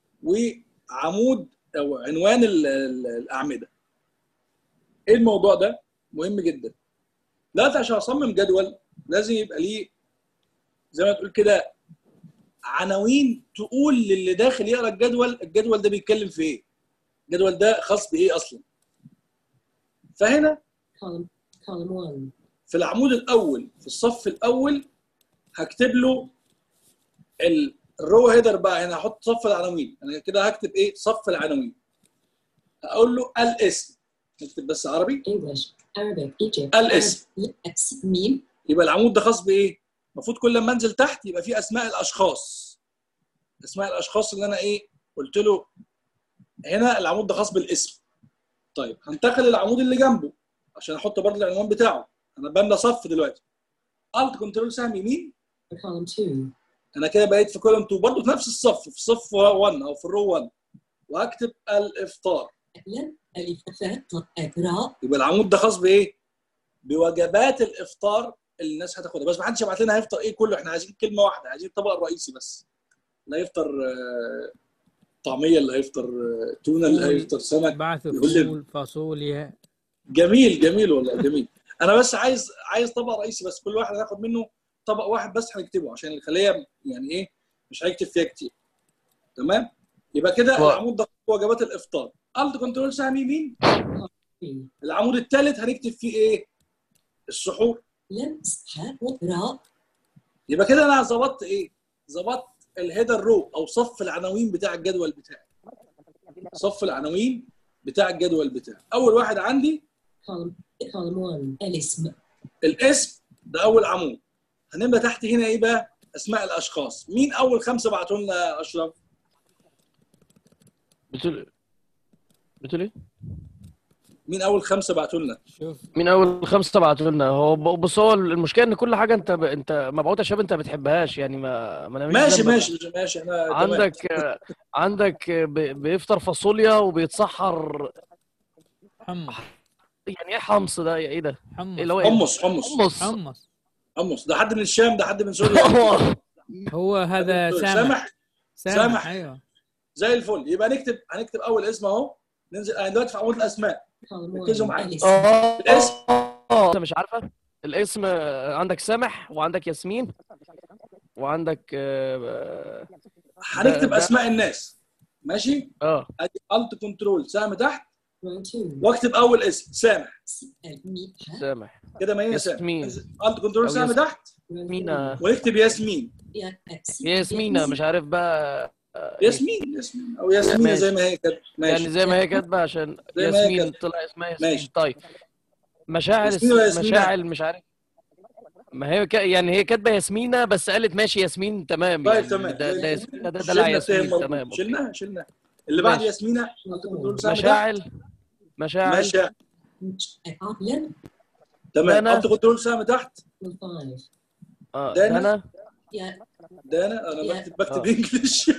وعمود او عنوان ال- ال- الاعمده ايه الموضوع ده مهم جدا دلوقتي عشان اصمم جدول لازم يبقى ليه زي ما تقول كده عناوين تقول للي داخل يقرا الجدول الجدول ده بيتكلم في ايه الجدول ده خاص بايه اصلا فهنا column, column 1, في العمود الاول في الصف الاول هكتب له ال- الرو هيدر بقى هنا هحط صف العناوين انا كده هكتب ايه صف العناوين هقول له الاسم نكتب بس عربي English, Arabic, Egypt, الاسم. Arab, X, ميم, يبقى العمود ده خاص بايه المفروض كل ما انزل تحت يبقى فيه اسماء الاشخاص اسماء الاشخاص اللي انا ايه قلت له هنا العمود ده خاص بالاسم طيب هنتقل للعمود اللي جنبه عشان احط برضه العنوان بتاعه انا بملى صف دلوقتي الت كنترول سهم يمين column 2, انا كده بقيت في كولوم 2 برضه في نفس الصف في صف 1 او في الرو 1 وهكتب الافطار لم ألف فاء أقرأ يبقى العمود ده خاص بايه؟ بوجبات الافطار اللي الناس هتاخدها بس ما حدش يبعت لنا هيفطر ايه كله احنا عايزين كلمه واحده عايزين الطبق الرئيسي بس اللي هيفطر آه، طعميه اللي هيفطر آه، تونه اللي هيفطر سمك بعثوا يقول لي- فول فاصوليا جميل جميل والله جميل انا بس عايز عايز طبق رئيسي بس كل واحد هياخد منه طبق واحد بس هنكتبه عشان الخليه يعني ايه مش هيكتب فيها كتير تمام يبقى كده و- العمود ده وجبات الافطار الت كنترول سهم يمين 3, العمود الثالث هنكتب فيه ايه السحور لم أصحى أقرأ يبقى كده انا ظبطت ايه ظبطت الهيدر رو او صف العناوين بتاع الجدول بتاعي صف العناوين بتاع الجدول بتاعي اول واحد عندي column, column 1, الاسم الاسم ده اول عمود هنبدا تحت هنا ايه بقى اسماء الاشخاص مين اول خمسه بعتوا لنا يا اشرف بتقول بتقول ايه؟ مين اول خمسه بعتوا لنا شوف مين اول خمسه بعتوا لنا هو ب- بص هو المشكله ان كل حاجه انت ب... انت مبعوثه شباب انت ما بتحبهاش يعني ما ما أنا مش ماشي ذنبك. ماشي ماشي احنا تمام. عندك عندك ب... بيفطر فاصوليا وبيتسحر حمص يعني ايه حمص ده ايه ده؟ حمص إيه اللي هو إيه؟ حمص حمص حمص حمص حمص ده حد من الشام ده حد من سوريا هو هذا سامح سامح سامح سامح. ايوه زي الفل يبقى نكتب هنكتب اول اسم اهو ننزل انا دلوقتي في عمود الاسماء column ركزوا 1, معايا. الاسم اه الاسم. اه انت مش عارفه الاسم آه، عندك سامح وعندك ياسمين وعندك اه هنكتب ده- اسماء الناس ماشي اه ادي الت كنترول سهم تحت row 2, واكتب اول اسم سامح ميم سامح كده ما هي سامح ياسمين. الت كنترول أو سهم ياسمين. تحت مينا ونكتب ياسمين ياسمينة مش عارف بقى آه، ياسمين ياسمين او ياسمين ماشي. زي ما هي كده ماشي يعني زي ما هي كاتبه عشان زي ما هي ياسمين كاتبة. طلع اسمها ياسمين ماشي. طيب مشاعر ياسمين وياسمينة. مشاعر مش عارف ما هي ك... يعني هي كاتبه ياسمينه بس قالت ماشي ياسمين تمام طيب يعني تمام ده, ده ياسمينه ده دلع شلنا ياسمين التهم تمام مربوط. أوكي. شلناها شلناها اللي بعد ماشي. ياسمينة أنت كنت بتقول سهم تحت. مشاعل مشاعل ماشي Atlan تمام دانا. انت كنت تقول سهم تحت five. اه دانا. دانا Yeah. دانا انا يا. بكتب بكتب آه. انجلش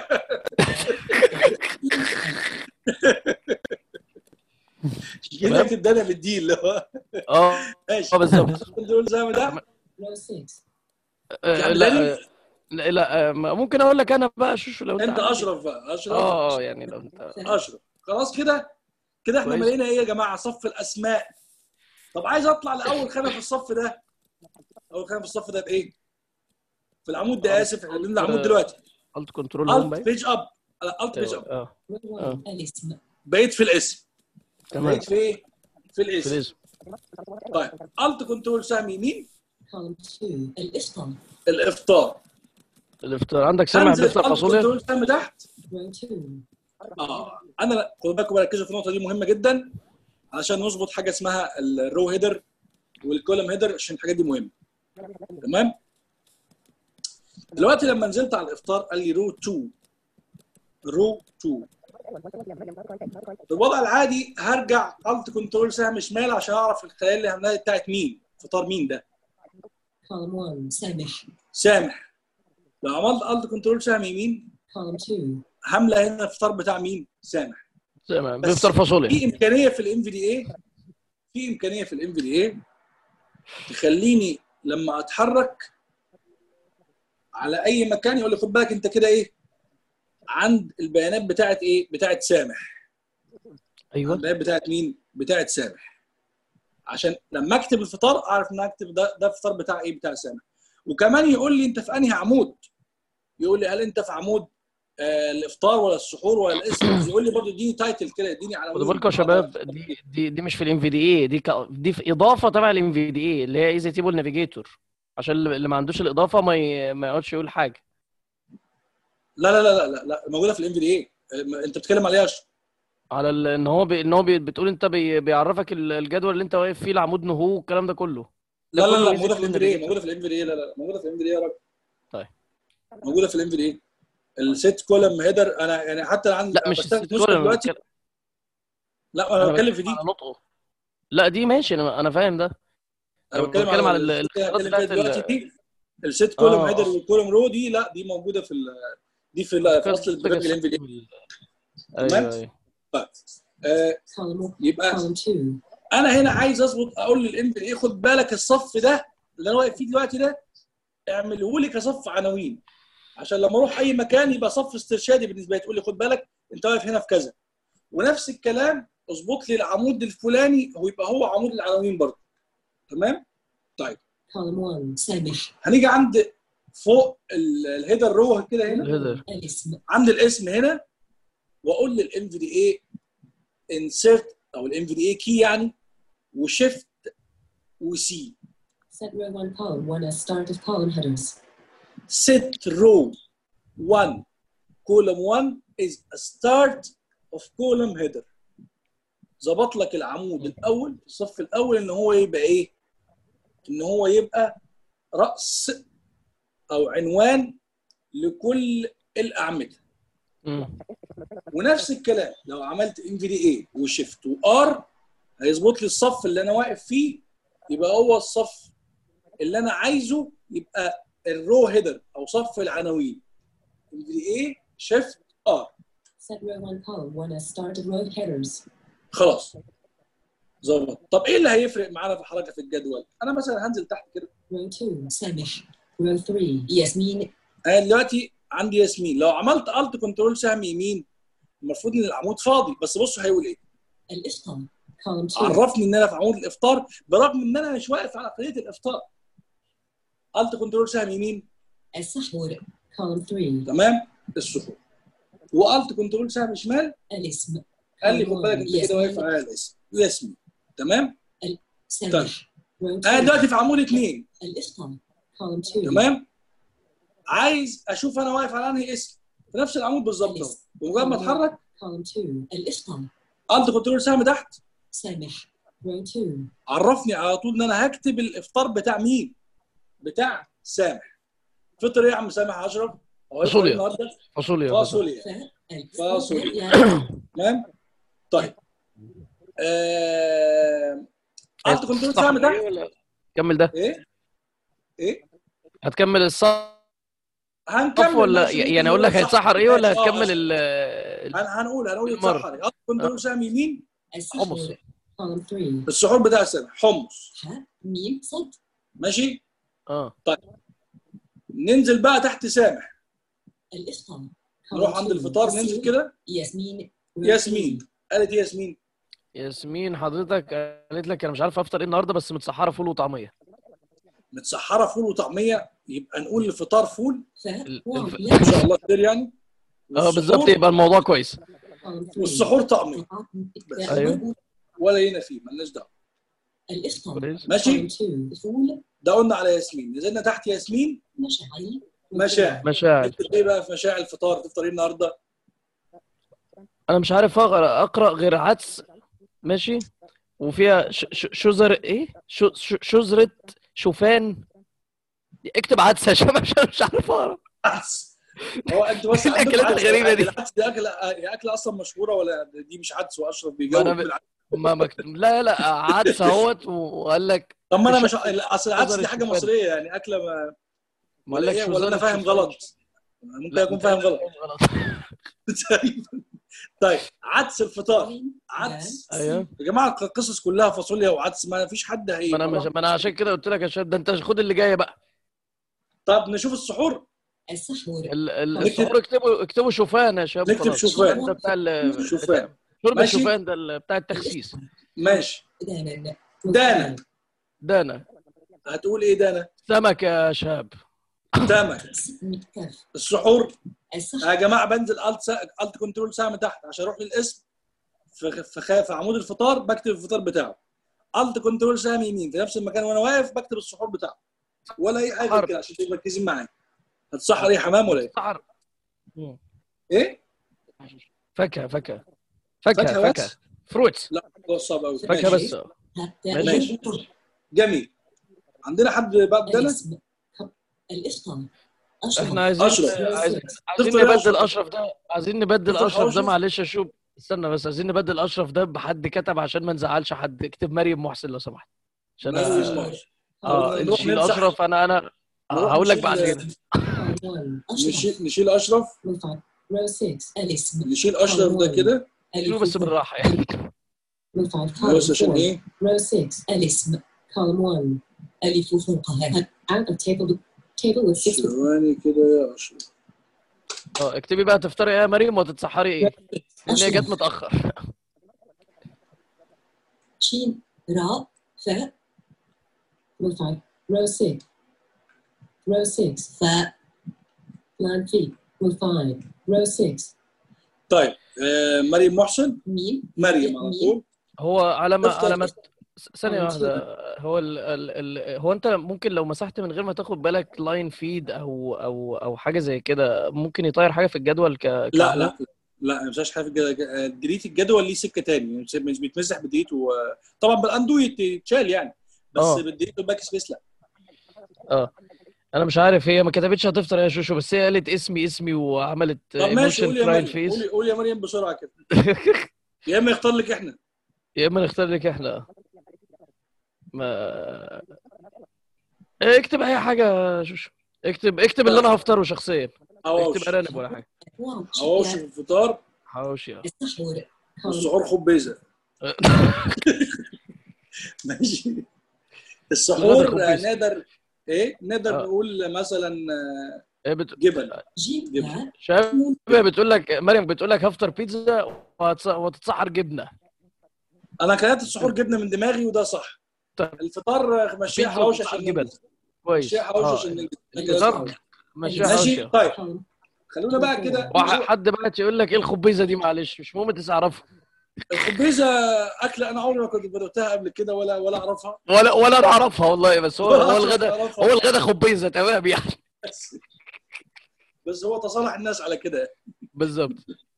كده اكتب دانا بالدي اللي هو اه ماشي اه بالظبط كنت تقول سهم تحت Row six. آه، كمل لا لي. آه، لا لا آه، ممكن اقول لك انا بقى شوشو لو انت عايز. اشرف بقى اشرف اه اه يعني لو انت اشرف خلاص كده كده احنا كويس. ملينا ايه يا جماعه صف الاسماء طب عايز اطلع لاول خانه في الصف ده اول خانه في الصف ده بايه؟ في العمود ده اسف احنا قلنا العمود دلوقتي الت كنترول هوم الت باين بيج اب الت بيج اب اه Row one. آه. الاسم. بقيت في الاسم تمام بقيت في ايه؟ في في الاسم الاسم طيب الت كنترول سهم يمين Column two. الإفطار. الافطار الافطار عندك سامع انزل بيفطر الت فاصوليا كنترول سهم تحت Row two. اه انا لا خدوا بالكم بركزوا في النقطه دي مهمه جدا عشان نظبط حاجه اسمها الرو هيدر والكولم هيدر عشان الحاجات دي مهمه تمام دلوقتي لما نزلت على الافطار قال لي رو 2 رو 2 في الوضع العادي هرجع الت كنترول سهم شمال عشان اعرف الخلايا اللي عملها بتاعت مين فطار مين ده Column one. سامح. سامح لو عملت الت كنترول سهم يمين Column two. هملى هنا الفطار بتاع مين سامح سامع بس بيفطر فاصوليا في امكانيه في الام في دي اي في امكانيه في الام في دي اي تخليني لما اتحرك على اي مكان يقول لي خد بالك انت كده ايه عند البيانات بتاعت ايه بتاعت سامح ايوه البيانات بتاعت مين بتاعت سامح عشان لما اكتب الفطار اعرف ان أنا اكتب ده ده الفطار بتاع ايه بتاع سامح وكمان يقول لي انت في انهي عمود يقول لي هل انت في عمود آه الافطار ولا السحور ولا الاسم يقول لي برضه اديني تايتل كده اديني على خدوا بالكم يا شباب دي دي دي مش في الام في دي اي دي ك... دي في اضافه تبع الام في دي اي اللي هي ايزي تيبل نافيجيتور عشان اللي اللي ما عندوش الاضافه ما ي... ما يقعدش يقول حاجه لا لا لا لا لا, لا. موجوده في الام في دي اي انت بتتكلم عليها ش- على ال... ان هو بي... ان هو بي... بتقول انت بي... بيعرفك ال- الجدول اللي انت واقف فيه العمود نهو والكلام ده كله ده لا لا كله لا easy موجوده في table الام في دي اي navigator. موجوده في الام في دي اي لا لا موجوده في الام في دي اي يا راجل طيب. موجوده في الام في دي اي الست كولم هيدر انا يعني حتى عندي لا مش بستخدم الست نسخه كولم، دلوقتي بتكلم- لا انا انا بتكلم في دي على نطقه لا دي ماشي انا انا فاهم ده انا أنا بتكلم بتكلم على على ال- ال- الاختيارات بتكلم فيها بتاعت ال- دلوقتي دي الست كولم آه، هيدر آه. والكولم رو دي لا دي موجوده في ال- دي في, ال- في اصل البرنامج الام في دي ايوه تمام؟ ايوه طيب آه Column يبقى column two. انا هنا عايز اظبط اقول للام في ايه خد بالك الصف ده اللي انا واقف فيه دلوقتي ده اعمله لي كصف عناوين عشان لما اروح اي مكان يبقى صف استرشادي بالنسبه لي تقول لي خد بالك انت واقف هنا في كذا ونفس الكلام اظبط لي العمود الفلاني هو يبقى هو عمود العناوين برضه تمام Column one. سامح. هنيجي عند فوق ال- الهيدر رو كده هنا الهيدر الاسم. عند الاسم هنا واقول للام في دي اي انسيرت او الام في دي اي كي يعني وشيفت وسي Set row one column one as start of column headers. set row 1 column 1 is a start of column header ظبط لك العمود الاول في الصف الاول ان هو يبقى ايه ان هو يبقى راس او عنوان لكل الاعمده مم. ونفس الكلام لو عملت ام في دي اي وشيفت وار هيظبط لي الصف اللي انا واقف فيه يبقى هو الصف اللي انا عايزه يبقى الرو هيدر او صف العناوين ام في دي اي شيفت ار Set row one column one as start of row headers. خلاص ظبط طب ايه اللي هيفرق معانا في حركه في الجدول انا مثلا هنزل تحت كده Row two. سامح. Row three. ياسمين. انا دلوقتي عندي ياسمين لو عملت الت كنترول سهم يمين المفروض ان العمود فاضي بس بصوا هيقول ايه الإفطار. Column two. عرفني ان انا في عمود الافطار برغم ان انا مش واقف على قضيه الافطار الت كنترول سهم يمين السحور. Column three. تمام السحور والت كنترول سهم شمال الاسم. قال لي Column خد بالك one. انت كده واقف ياسمين. على الاسم ياسمين تمام سامح. Row انا two. دلوقتي في عمود اثنين الإفطار. Column two. تمام عايز اشوف انا واقف على انهي اسم في نفس العمود بالظبط اهو الاسم. ومجرد ما اتحرك Column two. الإفطار. الت كنترول سهم تحت سامح. Row two. عرفني على طول ان انا هكتب الافطار بتاع مين بتاع سامح فطر ايه يا عم سامح اشرف؟ هو يفطر فاصوليا. النهارده فاصوليا فاصوليا فاصوليا تمام طيب آه... انت كنت بتقول صح سهم تحت إيه ولا- كمل ده ايه؟ ايه؟ هتكمل الصف هنكمل ولا ماشي، ممكن يعني اقول لك نقول هيتسحر ايه صح. ولا آه، هتكمل آه. ال هن- هنقول هنقول المرة. يتسحر انت كنت بتقول سهم يمين حمص. السحور column 3 السحور بتاع سامح حمص ح ميم صد ماشي اه ننزل بقى تحت سامح الإفطار نروح عند الفطار ننزل كده ياسمين ياسمين قالت ايه ياسمين ياسمين حضرتك قالت لك انا مش عارف افطر ايه النهارده بس متسحره فول وطعميه متسحره فول وطعميه يبقى نقول الفطار فول ف ال- واو الف- ان شاء الله خير يعني اه والسحور- بالظبط يبقى الموضوع كويس column 3 والسحور طعميه أيوه. ولا هنا فيه مالناش دعوه الإفطار كويس ماشي column 2 فول ده قلنا على ياسمين نزلنا تحت ياسمين مشاعل مشاعل مشاعر تفطر ايه بقى في مشاعر الفطار تفطر ايه النهارده انا مش عارف اقرا اقرا غير عدس ماشي وفيها ش- ش- شزر ايه ش- ش- شزرة شوفان اكتب عدس يا شباب عشان مش عارف اقرا عدس هو انت بس إيه عندكم الأكلات عدس. الغريبة دي؟ العدس دي اكله هي اكله اصلا مشهوره ولا دي مش عدس واشرف ما بيجاوب أنا ب- بالعدس ما مكتوب لا لا عدس اهوت وقال لك طب ما انا مش- مش اصل العدس دي حاجه الشوفان. مصريه يعني اكله ما ما قال ولا لك ايه ولا انا شزرة فاهم شوفان. غلط ممكن لا، اكون فاهم غلط غلط تقريبا طيب عدس الفطار عدس ايوه يا جماعه القصص كلها فاصوليا وعدس ما فيش حد هي ما انا مش ما انا عشان كده قلت لك يا شباب ده انت خد اللي جايه بقى طب نشوف السحور السحور ال- ال- نكتب- السحور اكتبوا اكتبوا شوفان يا شباب نكتب خلاص. شوفان. ده بتاع ال- شوفان شرب ماشي. الشوفان ده ال- بتاع التخسيس ماشي دانا دانا دانا هتقول ايه دانا سمك يا شاب تمام مكتف السحور السحور يا جماعه بنزل الت سا... الت كنترول سهم تحت عشان اروح للاسم في في, خ... في عمود الفطار بكتب الفطار بتاعه الت كنترول سهم يمين في نفس المكان وانا واقف بكتب السحور بتاعه ولا اي حاجه سحر. كده عشان تبقوا مركزين معايا هتسحر ايه حمام ولا ايه؟ سحر ايه؟ فاكهه فاكهه فاكهة فاكهه بس؟ فاكهه فروتس لا ده صعب قوي فاكهه ماشي. بس حتى ماشي. الفطر جميل عندنا حد بعد ده الاسم الافطار احنا عايزين أشرف. عايزين عايزين تفطر إيه يا نبدل أشرف؟ اشرف ده عايزين نبدل تفطر اشرف ده أشرف؟ معلش اشوف استنى بس عايزين نبدل اشرف ده بحد كتب عشان ما نزعلش حد اكتب مريم محسن لو سمحت عشان مريم أ- محسن. اه نروح نشيل نمسح. اشرف انا انا نروح هقول لك نشيل- بعدين نشيل نشيل اشرف مرفع رو 6 الاسم نشيل اشرف ده كده شيلوا بس بالراحه يعني مرفع بس عشان ايه؟ رو 6 الاسم column 1 ألف فوقها out of table table with six ثواني كده يا اشرف اه اكتبي بقى تفطري ايه يا مريم وتتسحري ايه لان هي جت أشرف. متاخر شين راء فاء مرفع رو 6 رو 6 فاء line في مرفع رو 6 طيب آه مريم محسن ميم مريم على ميم. طول هو على ما تفطر. على ما ثانية آه، واحدة هو ال ال ال هو انت ممكن لو مسحت من غير ما تاخد بالك لاين فيد او او او حاجة زي كده ممكن يطير حاجة في الجدول ك لا كعمود؟ لا لا ما مش حاجه في الجدول ديليت الجدول ليه سكه تاني مش- مش بيتمسح بديليت و... طبعا بالاندو يت- يتشال يعني بس آه. بالديليت والباك سبيس لا اه انا مش عارف هي ما كتبتش هتفطر يا شوشو بس هي قالت اسمي اسمي وعملت طب ماشي ايموشن قول يا ترايل مريم فيس قول قول يا مريم بسرعه كده يا اما يختار لك احنا يا اما نختار لك احنا ما اكتب اي حاجة يا شوشو اكتب اكتب اللي انا هفطره شخصيا او اكتب ارانب ولا حاجة واو او شكرا. في الفطار حواوشي اه السحور والسحور خبيزه ماشي نادر السحور آه، خبيزة. نقدر ايه نقدر آه. نقول مثلا آه، ايه بت... جبن جيم جبن. لا شباب بتقول لك مريم بتقول لك هفطر بيتزا وهتص- وتتسحر جبنه انا كلت السحور جبنه من دماغي وده صح طيب. الفطار آه، مشيها بيتزا حواوشي وتسحر عشان جبن ننجز. كويس مشيها حواوشي اه عشان ننجز. الفطار ماشي ماشي حواوشي طيب خلونا بقى كده واحد- حد بقى يقول لك ايه الخبيزه دي معلش مش مهم تعرفها الخبيزه اكله انا عمري ما كنت بدأتها قبل كده ولا ولا اعرفها ولا ولا انا اعرفها والله بس هو هو الغدا أعرفها. هو الغدا خبيزه تمام يعني بس- بس هو تصالح الناس على كده بالظبط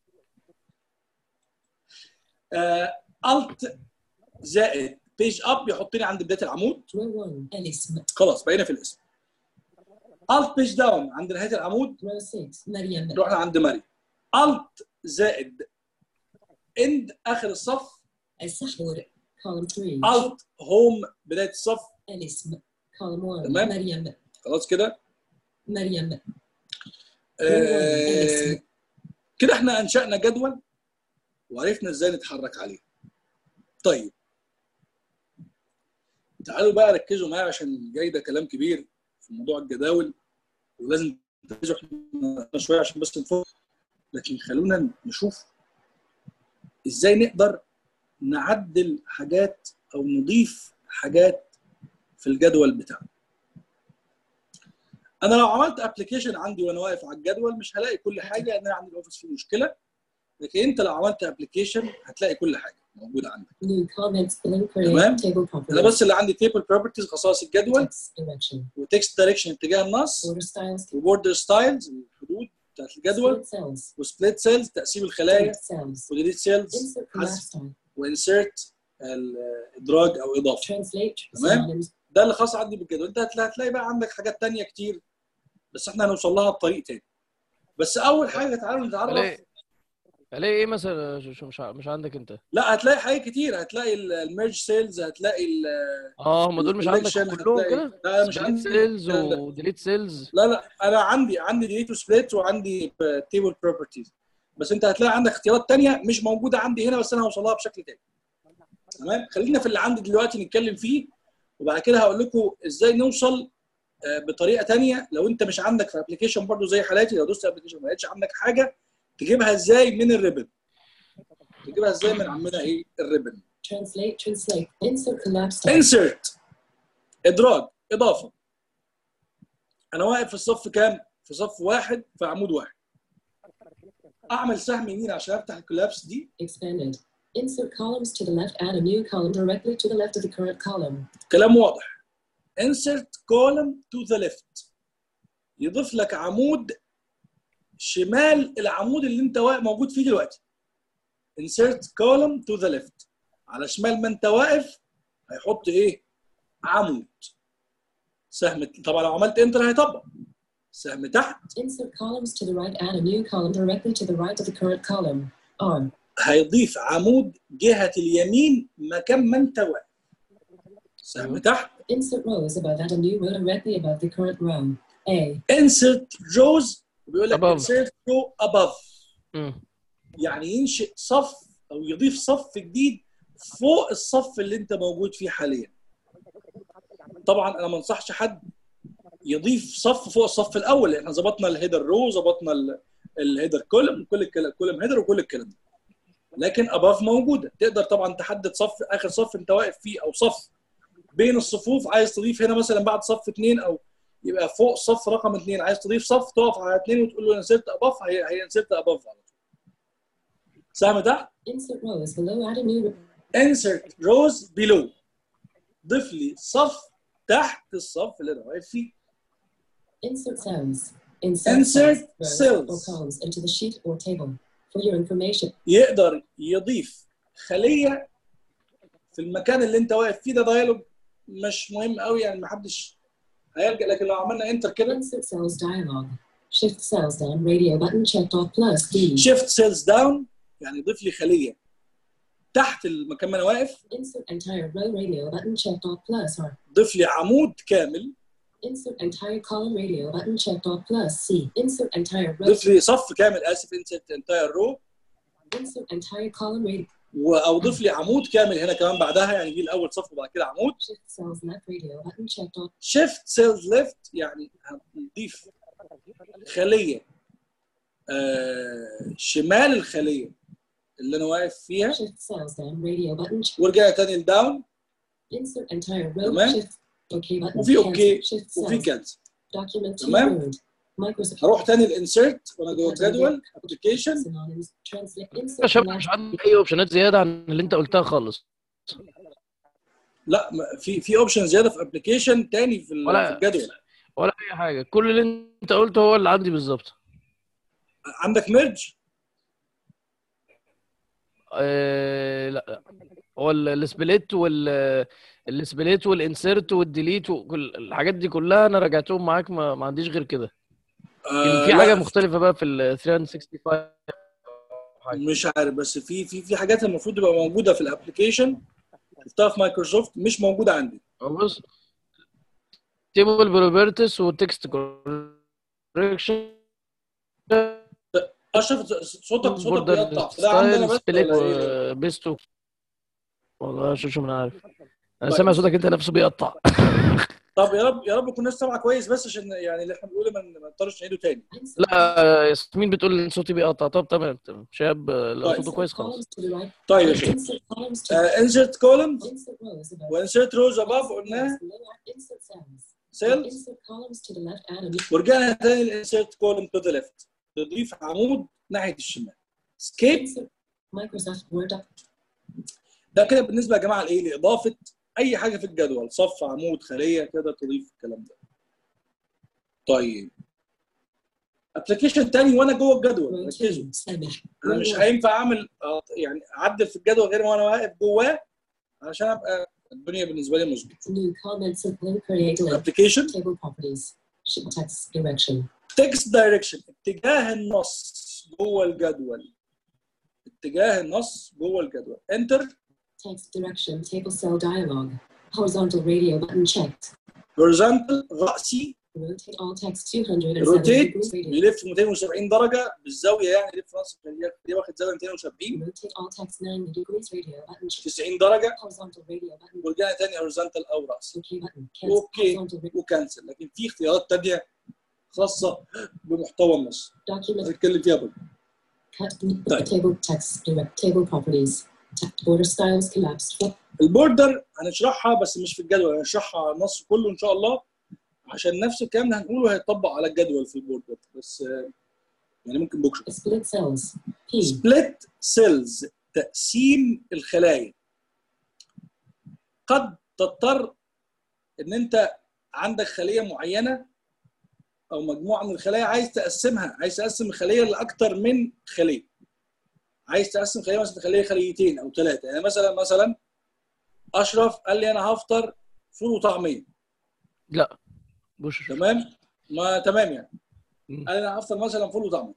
آه الت زائد بيج اب يحطني عند بدايه العمود رو 1 الاسم خلاص بقينا في الاسم الت بيج داون عند نهايه العمود row 6 مريم رحنا عند مريم الت زائد اند اخر الصف السحور column 3 الت هوم بدايه الصف الاسم column 1 تمام. مريم خلاص كده مريم آه كده احنا انشانا جدول وعرفنا ازاي نتحرك عليه طيب تعالوا بقى ركزوا معايا عشان جاي ده كلام كبير في موضوع الجداول ولازم تركزوا احنا شويه عشان بس نفوق لكن خلونا نشوف ازاي نقدر نعدل حاجات او نضيف حاجات في الجدول بتاعنا انا لو عملت ابلكيشن عندي وانا واقف على الجدول مش هلاقي كل حاجه لان انا عندي الاوفيس فيه مشكله لكن انت لو عملت ابلكيشن هتلاقي كل حاجه موجوده عندك new comments link تمام. create table انا properties بس اللي عندي تيبل بروبرتيز خصائص الجدول text direction وتكست دايركشن اتجاه النص order styles وبوردر ستايلز الحدود بتاعت الجدول split cells وسبليت سيلز تقسيم الخلايا delete cells وديليت سيلز insert collapse حذف time وانسيرت الادراج او اضافه translate تمام. synonyms ده اللي خاص عندي بالجدول انت هتلا- هتلاقي بقى عندك حاجات تانية كتير بس احنا هنوصل لها بطريق تاني بس اول حاجه تعالوا نتعرف الاقي الاقي ايه مثلا شو- شو مش ع- مش عندك انت لا هتلاقي حاجات كتير هتلاقي الميرج سيلز هتلاقي ال اه هم دول مش عندك collection، كلهم هتلاقي- كده لا مش سبليت عندي سيلز الكلام ده. وديليت سيلز لا لا انا عندي عندي ديليت وسبليت وعندي تيبل بروبرتيز بس انت هتلاقي عندك اختيارات تانية مش موجوده عندي هنا بس انا هوصل لها بشكل تاني تمام خلينا في اللي عندي دلوقتي نتكلم فيه وبعد كده هقول لكم ازاي نوصل آه، بطريقه تانية لو انت مش عندك في ابلكيشن برضو زي حالاتي لو دوست ابلكيشن ما لقيتش عندك حاجه تجيبها ازاي من الريبن تجيبها ازاي من عمنا ايه الريبن translate translate insert collapse time انسرت ادراج اضافه انا واقف في الصف كام في صف واحد في عمود واحد اعمل سهم يمين عشان افتح الكولابس دي expanded insert columns to the left add a new column directly to the left of the current column كلام واضح insert column to the left يضيف لك عمود شمال العمود اللي انت واقف موجود فيه دلوقتي insert column to the left على شمال ما انت واقف هيحط ايه عمود سهم طبعا لو عملت انتر هيطبق سهم تحت insert columns to the right add a new column directly to the right of the current column on هيضيف عمود جهة اليمين مكان ما انت واقف سهم تحت insert rows above add a new row directly above the current row a insert rows بيقول لك Above. insert row above مم. يعني ينشئ صف او يضيف صف جديد فوق الصف اللي انت موجود فيه حاليا طبعا انا ما انصحش حد يضيف صف فوق الصف الاول احنا ظبطنا الهيدر رو ظبطنا ال- الهيدر كولم كل الكلام كولم هيدر وكل الكلام ده لكن اباف موجوده تقدر طبعا تحدد صف اخر صف انت واقف فيه او صف بين الصفوف عايز تضيف هنا مثلا بعد صف اثنين او يبقى فوق صف رقم اثنين عايز تضيف صف تقف على اثنين وتقول له انسرت اباف هي هي انسرت اباف على طول سهم تحت insert rows below add a new insert rows below ضيف لي صف تحت الصف اللي انا واقف فيه insert cells insert, Insert rows cells. or columns into the sheet or table for your information يقدر يضيف خليه في المكان اللي انت واقف فيه ده دايلوج مش مهم قوي يعني ما حدش هيلجا لكن لو عملنا انتر كده insert cells dialog shift cells down radio button checked off plus D شيفت سيلز داون يعني يضيف لي خليه تحت المكان ما انا واقف insert entire row radio button checked off plus R ضيف لي عمود كامل insert entire column radio button checked off plus C insert entire row ضيف لي صف كامل اسف انسرت انتاير رو insert entire column radio او ضيف لي عمود كامل هنا كمان بعدها يعني دي الاول صف وبعد كده عمود shift cells left radio button checked off شيفت سيلز ليفت يعني هنضيف خليه آه شمال الخليه اللي انا واقف فيها shift cells down radio button checked ورجع تاني لداون insert entire row تمام. shift OK button وفي cancel. اوكي shift وفي cells كنسل document to تمام. word Microsoft هروح تاني الانسرت وانا جوه الجدول ابلكيشن synonyms translate يا insert شباب collapse مش عندك اي اوبشنات زياده عن اللي انت قلتها خالص لا ما- في في اوبشن زياده في ابلكيشن تاني في ال- ولا- في الجدول ولا اي حاجه كل اللي انت قلته هو اللي عندي بالظبط عندك ميرج آه لا لا هو ال- السبليت وال السبليت والانسيرت والديليت وكل الحاجات دي كلها انا راجعتهم معاك ما, ما عنديش غير كده آه في لا، حاجه مختلفه بقى في ال 365 حاجة. مش عارف بس في في في حاجات المفروض تبقى موجوده في الابلكيشن شفتها في مايكروسوفت مش موجوده عندي هو بص تيبل بروبرتس وتكست كوركشن اشرف صوتك صوتك بوردر بيقطع ده عندنا ستايل بس سبليت ولا ايه؟ بيستو والله شو شو ما عارف انا طيب. سامع صوتك انت نفسه بيقطع طب يا رب يا رب يكون الناس سامعه كويس بس عشان يعني اللي احنا بنقوله ما ما نضطرش نعيده تاني لا ياسمين بتقول ان صوتي بيقطع طب تمام تمام شاب لو طيب. صوته كويس خلاص طيب يا شيخ انسرت كولمز وانسرت روز اباف قلناها سيلز ورجعنا تاني للانسرت كولم تو ذا ليفت تضيف عمود ناحيه الشمال سكيب مايكروسوفت وورد ده كده بالنسبه يا جماعه لايه لاضافه اي حاجه في الجدول صف عمود خليه كده تضيف الكلام ده طيب ابلكيشن تاني وانا جوه الجدول ركزوا سامح انا مش هينفع اعمل آه، يعني اعدل في الجدول غير ما انا واقف جواه عشان ابقى الدنيا بالنسبه لي مظبوطه new comments and then create link ابلكيشن table properties Shift text direction تكست دايركشن اتجاه النص جوه الجدول اتجاه النص جوه الجدول انتر text direction table cell dialog horizontal radio button checked هوريزونتال راسي rotate all text 270 روتيت degrees radius بيلف 270 درجه بالزاويه يعني يلف نص دي واخد زاويه 270 rotate all text 90 degrees radio button checked 90 درجه horizontal radio button ورجعنا تاني هوريزونتال او راسي OK button cancel اوكي horizontal radio وكنسل لكن في اختيارات تانيه خاصه بمحتوى النص document هنتكلم فيها برضه cut طيب. table text direct table properties Text border styles collapsed البوردر هنشرحها بس مش في الجدول هنشرحها على النص كله ان شاء الله عشان نفس الكلام اللي هنقوله هيطبق على الجدول في البوردر بس آه، يعني ممكن بكره split cells P سبليت سيلز تقسيم الخلايا قد تضطر ان انت عندك خليه معينه او مجموعه من الخلايا عايز تقسمها عايز تقسم الخليه لاكثر من خليه عايز تقسم خليه مثلا خليه خليتين او ثلاثه يعني مثلا مثلا اشرف قال لي انا هفطر فول وطعميه لا بوش تمام ما تمام يعني مم. قال لي انا هفطر مثلا فول وطعميه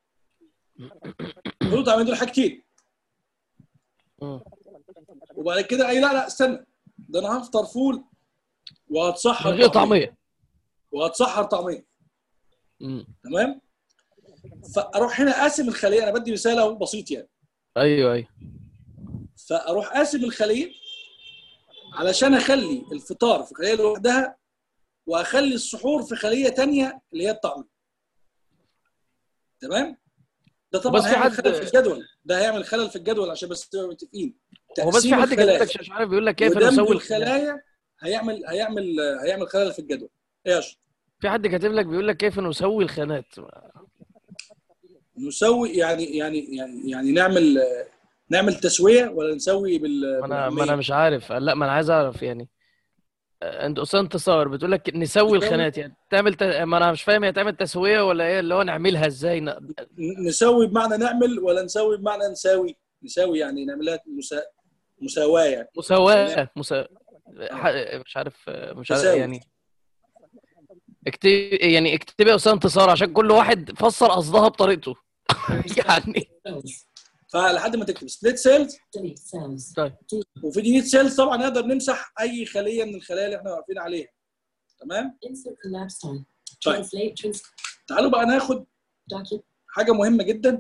فول وطعميه دول حاجتين مم. وبعد كده اي لا لا استنى ده انا هفطر فول من وهتسحر غير طعميه وهتسحر طعميه مم. تمام فاروح هنا قاسم الخليه انا بدي مثال اهو بسيط يعني ايوه ايوه فاروح قاسم الخليه علشان اخلي الفطار في خليه لوحدها واخلي السحور في خليه تانية اللي هي الطعميه تمام ده طبعا بس في هيعمل حد- خلل في الجدول ده هيعمل خلل في الجدول عشان بس تبقى متفقين هو بس في تقسيم حد كاتب الخلايا لك مش عارف بيقول لك كيف ودمج نسوي الخلايا الخلايا هيعمل هيعمل هيعمل خلل في الجدول ايه يا أشرف؟ في حد كاتب لك بيقول لك كيف نسوي الخانات نسوي يعني يعني يعني يعني نعمل نعمل تسويه ولا نسوي بال ما انا ما انا بالعملية؟ مش عارف لا ما انا عايز اعرف يعني انت اصلا انتصار بتقول لك نسوي نسوي؟ الخانات يعني تعمل ت... ما انا مش فاهم هي تعمل تسويه ولا ايه اللي هو نعملها ازاي ن... ن- نسوي بمعنى نعمل ولا نسوي بمعنى نساوي نساوي يعني نعملها مسا... مساواه يعني مساواه مسا... ح... مش عارف مش عارف تساوي. يعني اكتب يعني اكتبي يا استاذ انتصار عشان كل واحد فسر قصدها بطريقته يعني cells فلحد ما تكتب سبليت سيلز delete cells طيب. وفي ديليت سيلز طبعا نقدر نمسح اي خليه من الخلايا اللي احنا واقفين عليها تمام insert collapse time طيب. translate trans تعالوا بقى ناخد document حاجه مهمه جدا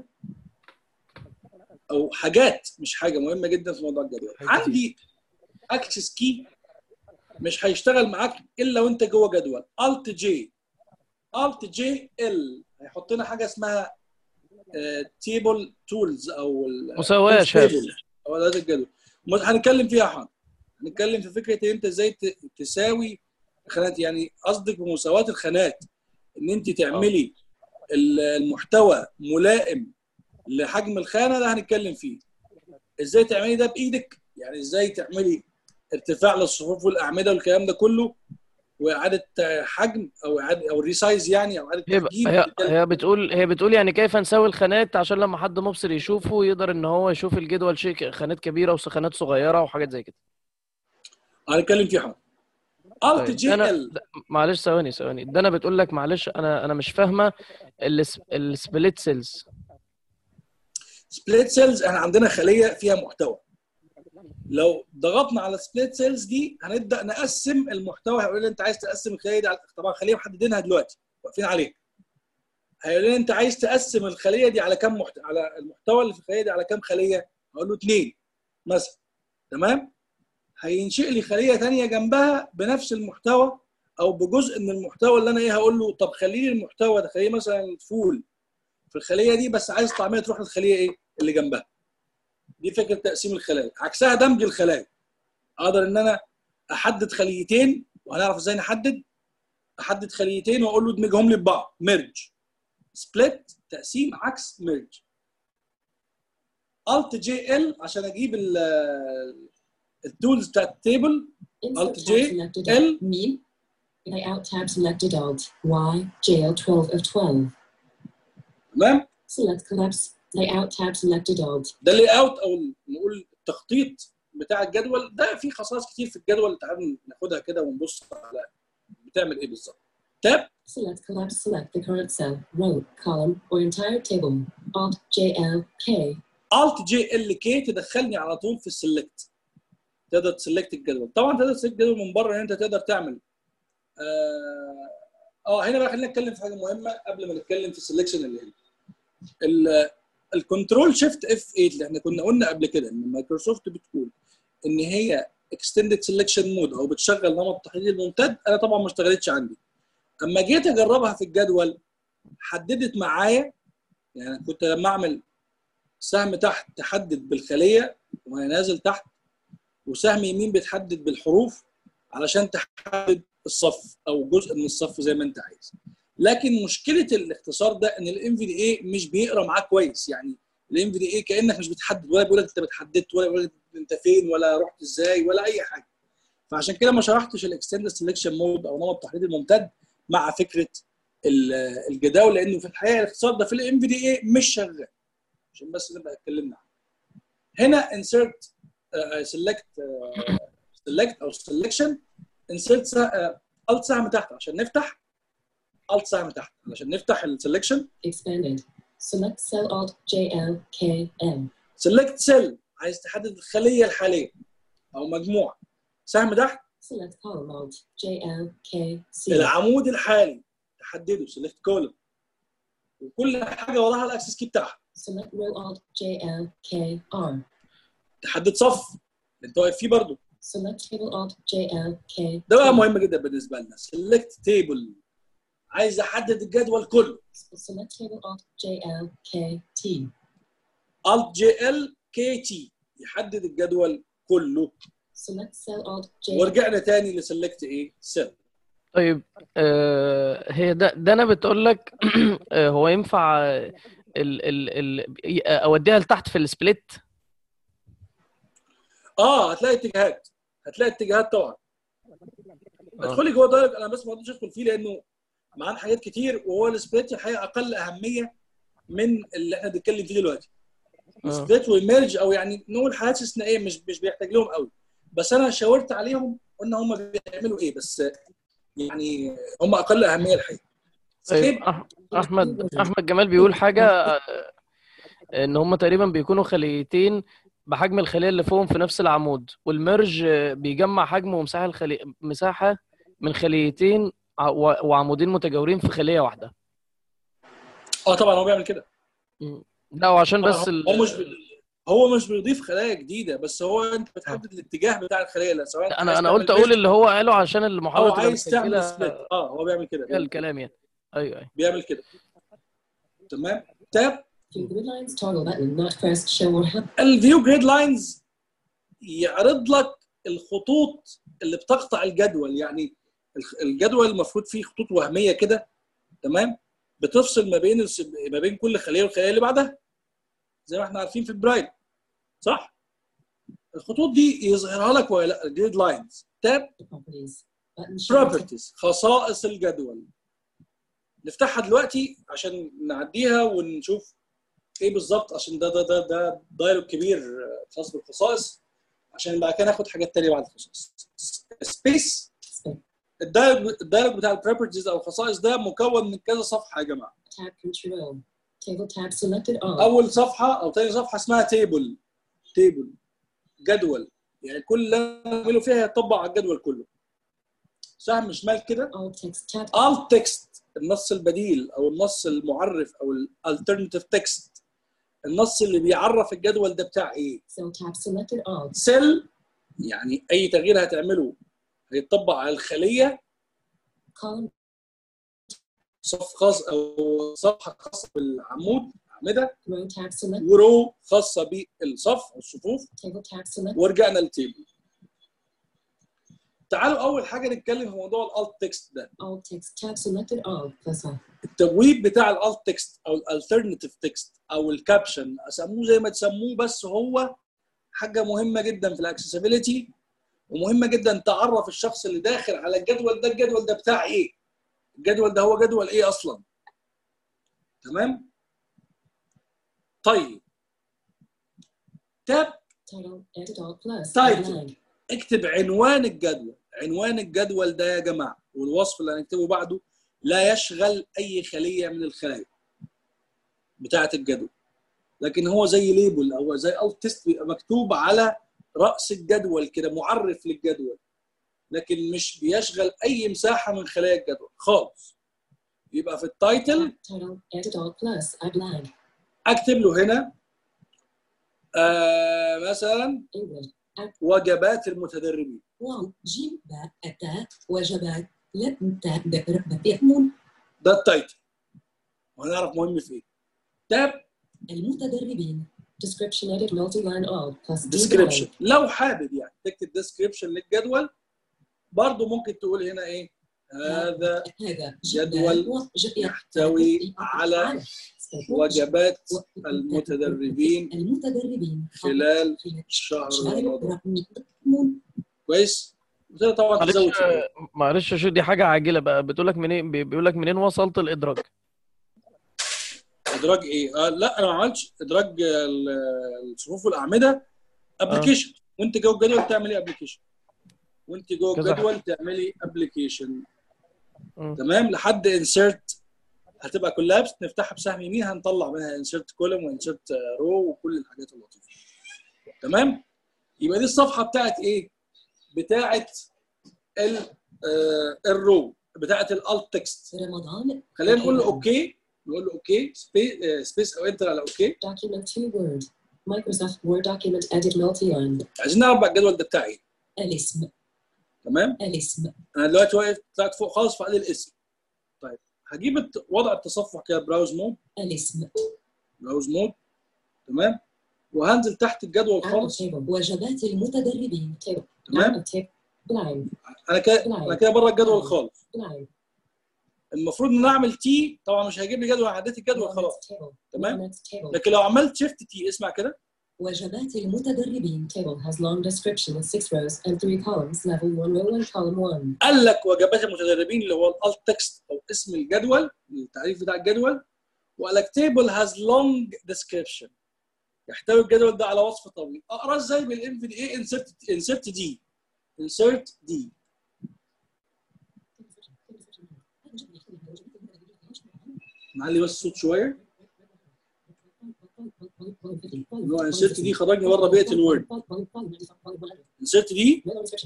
او حاجات مش حاجه مهمه جدا في موضوع الجدول عندي اكسس كي مش هيشتغل معاك الا وانت جوه جدول الت جي الت جي ال هيحط لنا حاجه اسمها تيبل تولز او ال- مساواه يا tools شباب table او هذا الجدول م- هنتكلم فيها حاضر هنتكلم في فكره ان انت ازاي ت- تساوي خانات يعني قصدك بمساواه الخانات ان انت تعملي ال- المحتوى ملائم لحجم الخانه ده هنتكلم فيه ازاي تعملي ده بايدك يعني ازاي تعملي ارتفاع للصفوف والاعمده والكلام ده كله واعاده حجم او اعاده او ريسايز يعني او اعاده هي ب- تحجيم هي هي بتقول هي بتقول يعني كيف نسوي الخانات عشان لما حد مبصر يشوفه يقدر ان هو يشوف الجدول شيء خانات كبيره وخانات صغيره وحاجات زي كده هنتكلم فيه حاضر الت طيب جي انا ال د- معلش ثواني ثواني ده انا بتقول لك معلش انا انا مش فاهمه الس- السبليت سيلز سبليت سيلز احنا عندنا خليه فيها محتوى لو ضغطنا على سبليت سيلز دي هنبدا نقسم المحتوى هيقول لي انت عايز تقسم الخليه دي على طبعا خليه محددينها دلوقتي واقفين عليها هيقول لي انت عايز تقسم الخليه دي على كام محت... على المحتوى اللي في الخليه دي على كام خليه هقول له اثنين مثلا تمام هينشئ لي خليه ثانيه جنبها بنفس المحتوى او بجزء من المحتوى اللي انا ايه هقول له طب خلي لي المحتوى ده خليه مثلا فول في الخليه دي بس عايز طعميه تروح للخليه ايه اللي جنبها دي فكره تقسيم الخلايا عكسها دمج الخلايا اقدر ان انا احدد خليتين وهنعرف ازاي نحدد احدد خليتين واقول له ادمجهم لي ببعض ميرج سبليت تقسيم عكس ميرج الت جي ال عشان اجيب ال- التولز بتاعت التيبل Insert Alt tab J, selected L. Alt Mean. Layout tab selected Alt Y JL 12 of 12. تمام Select collapse. Layout tab selected Alt. ده اللي اوت او نقول التخطيط بتاع الجدول ده في خصائص كتير في الجدول تعالوا ناخدها كده ونبص على بتعمل ايه بالظبط تاب Select collapse. Select the current cell, row, column, or entire table. Alt JL K. الت جي ال كي تدخلني على طول في السلكت تقدر تسلكت الجدول طبعا تقدر تسلكت الجدول من بره ان انت تقدر تعمل اه, آه هنا بقى خلينا نتكلم في حاجه مهمه قبل ما نتكلم في السلكشن اللي هنا ال- الكنترول شيفت اف 8 اللي احنا كنا قلنا قبل كده ان مايكروسوفت بتقول ان هي اكستندد سelection مود او بتشغل نمط التحديد الممتد انا طبعا ما اشتغلتش عندي اما جيت اجربها في الجدول حددت معايا يعني كنت لما اعمل سهم تحت تحدد بالخليه وانا نازل تحت وسهم يمين بتحدد بالحروف علشان تحدد الصف او جزء من الصف زي ما انت عايز لكن مشكله الاختصار ده ان الام في دي اي مش بيقرا معاك كويس يعني الام في دي اي كانك مش بتحدد ولا بيقول لك انت بتحددت ولا بيقول لك انت فين ولا رحت ازاي ولا اي حاجه فعشان كده ما شرحتش الاكستندد سelection مود او نمط التحديد الممتد مع فكره ال- الجداول لانه في الحقيقه الاختصار ده في الام في دي اي مش شغال عشان بس نبقى اتكلمنا عنه هنا insert uh, select uh, select او selection insert uh, alt سهم تحت عشان نفتح alt سهم تحت عشان نفتح السلكشن Expanded. Select cell Alt JL K M. select cell عايز تحدد الخليه الحاليه او مجموعه سهم تحت Select column Alt JL K C. العمود الحالي تحدده select column وكل حاجه وراها الاكسس كي بتاعها Select row Alt JL K R. تحدد صف اللي انت واقف فيه برضه Select table Alt JL K. ده بقى T. مهم جدا بالنسبه لنا select table عايز احدد الجدول كله Select table Alt JL K T. Alt جي ال كي تي يحدد الجدول كله Select cell Alt J. ورجعنا تاني لسلكت ايه سيل طيب آه هي ده ده انا بتقول لك آه هو ينفع آه، ال ال ال اوديها لتحت في السبليت اه هتلاقي اتجاهات هتلاقي اتجاهات طبعا ادخلي جوه دايركت انا بس ما رضيتش ادخل فيه لانه معانا حاجات كتير وهو السبليت الحقيقه اقل اهميه من اللي احنا بنتكلم فيه دلوقتي آه. سبليت وميرج او يعني نقول حالات استثنائيه مش مش بيحتاج لهم قوي بس انا شاورت عليهم قلنا هم بيعملوا ايه بس يعني هم اقل اهميه الحقيقه طيب أح- احمد احمد جمال بيقول حاجه آه، ان هم تقريبا بيكونوا خليتين بحجم الخليه اللي فوقهم في نفس العمود والميرج آه، بيجمع حجم ومساحه الخلي... مساحه من خليتين ع- و- وعمودين متجاورين في خليه واحده اه طبعا هو بيعمل كده لا وعشان طبعاً بس هو- ال... هو مش بي- هو مش بيضيف خلايا جديده بس هو انت بتحدد الاتجاه بتاع الخليه لا سواء أنت انا عايز انا تعمل قلت اقول بيست اللي هو قاله عشان او المحاضره تبقى عايز تعمل متسجله سبليت اه هو بيعمل كده فيها بيعمل كده, الكلام يعني ايوه ايوه بيعمل كده. تمام تاب To the grid lines toggle button not pressed show or help. الفيو جريد لاينز يعرض لك الخطوط اللي بتقطع الجدول يعني الخ- الجدول المفروض فيه خطوط وهميه كده تمام بتفصل ما بين الس- ما بين كل خليه والخليه اللي بعدها زي ما احنا عارفين في البرايل صح الخطوط دي يظهرها لك ولا لا الجريد لاينز تاب Properties. Button show text. properties خصائص الجدول نفتحها دلوقتي عشان نعديها ونشوف ايه بالظبط عشان ده ده ده ده دايلوج كبير آه، خاص بالخصائص عشان بعد كده ناخد حاجات تانية بعد الخصائص سبيس الدايلوج الدايلوج بتاع البروبرتيز او الخصائص ده مكون من كذا صفحه يا جماعه Tab control. Table tab selected all. اول صفحه او تاني صفحه اسمها تيبل تيبل جدول يعني كل اللي أنا بعمله فيها يطبق على الجدول كله سهم شمال كده All text tab. alt text النص البديل او النص المعرف او الالترناتيف تكست النص اللي بيعرف الجدول ده بتاع ايه Cell tab selected all. سيل يعني اي تغيير هتعمله هيتطبق على الخليه Column صف خاص او صفحه خاصه بالعمود اعمده row tab select. ورو خاصه بالصف او الصفوف Table tab select. ورجعنا للتيبل تعالوا اول حاجه نتكلم في موضوع الالت تكست ده All text tab selected all. Plus all. التبويب بتاع الالت تكست او الالترناتيف تكست او الكابشن اسموه زي ما تسموه بس هو حاجه مهمه جدا في الاكسسبيلتي ومهمه جدا تعرف الشخص اللي داخل على الجدول ده الجدول ده بتاع ايه الجدول ده هو جدول ايه اصلا تمام طيب تاب Title edit all plus. Title. Headline. اكتب عنوان الجدول عنوان الجدول ده يا جماعه والوصف اللي هنكتبه بعده لا يشغل اي خليه من الخلايا بتاعه الجدول لكن هو زي ليبل او زي الت تيست بيبقى مكتوب على راس الجدول كده معرف للجدول لكن مش بيشغل اي مساحه من خلايا الجدول خالص يبقى في التايتل Title edit all plus. Outline. اكتب له هنا آه مثلا English. وجبات المتدربين واو جيم باء أتاء وجبات لا تاء بئر بيأمون ده التايتل وهنعرف مهم في ايه تاب المتدربين description edit multi-line all plus ديسكريبشن لو حابب يعني تكتب ديسكريبشن للجدول برضه ممكن تقول هنا ايه هذا هذا جدول يحتوي على وجبات المتدربين المتدربين خلال خلال شهر شهر رمضان رمضان كويس وكده طبعا معلش تزود شوية. معلش يا شو دي حاجه عاجله بقى بتقول لك منين بيقول لك منين وصلت الادراك ادراج ايه آه لا انا ما عملتش ادراج ال- الصفوف والاعمده ابلكيشن وانت جوه الجدول تعملي ابلكيشن وانت جوه كذا الجدول تعملي ابلكيشن مم. تمام لحد انسيرت هتبقى كولابس نفتحها بسهم يمين هنطلع منها انسيرت كولوم وانسيرت رو وكل الحاجات اللطيفه تمام يبقى دي الصفحه بتاعت ايه بتاعت ال آه، الرو بتاعت الالت تكست رمضان خلينا نقول له اوكي نقول له اوكي سبيس او انتر على اوكي document to word Microsoft Word document edit multi-line عايزين نعرف بقى الجدول ده بتاع ايه الاسم تمام الاسم انا دلوقتي واقف طلعت فوق خالص فقال لي الاسم طيب هجيب الت- وضع التصفح كده براوز مود الاسم براوز مود تمام وهنزل تحت الجدول Apple خالص table وجبات المتدربين table تمام Apple table blind انا كده انا كده بره الجدول خالص blind المفروض ان انا اعمل تي طبعا مش هيجيب لي جدول عديت الجدول خلاص Next table تمام Next table لكن لو عملت شيفت تي اسمع كده وجبات المتدربين table has long description with six rows and three columns level one row and column one قال لك وجبات المتدربين اللي هو الالت تكست او اسم الجدول التعريف بتاع الجدول وقال لك تيبل هاز لونج ديسكريبشن يحتوي الجدول ده على وصف طويل اقرا ازاي بالام في دي ايه انسرت انسرت دي انسرت دي نعلي بس الصوت شويه اللي هو انسرت دي خرجني بره بيئه الوورد انسرت دي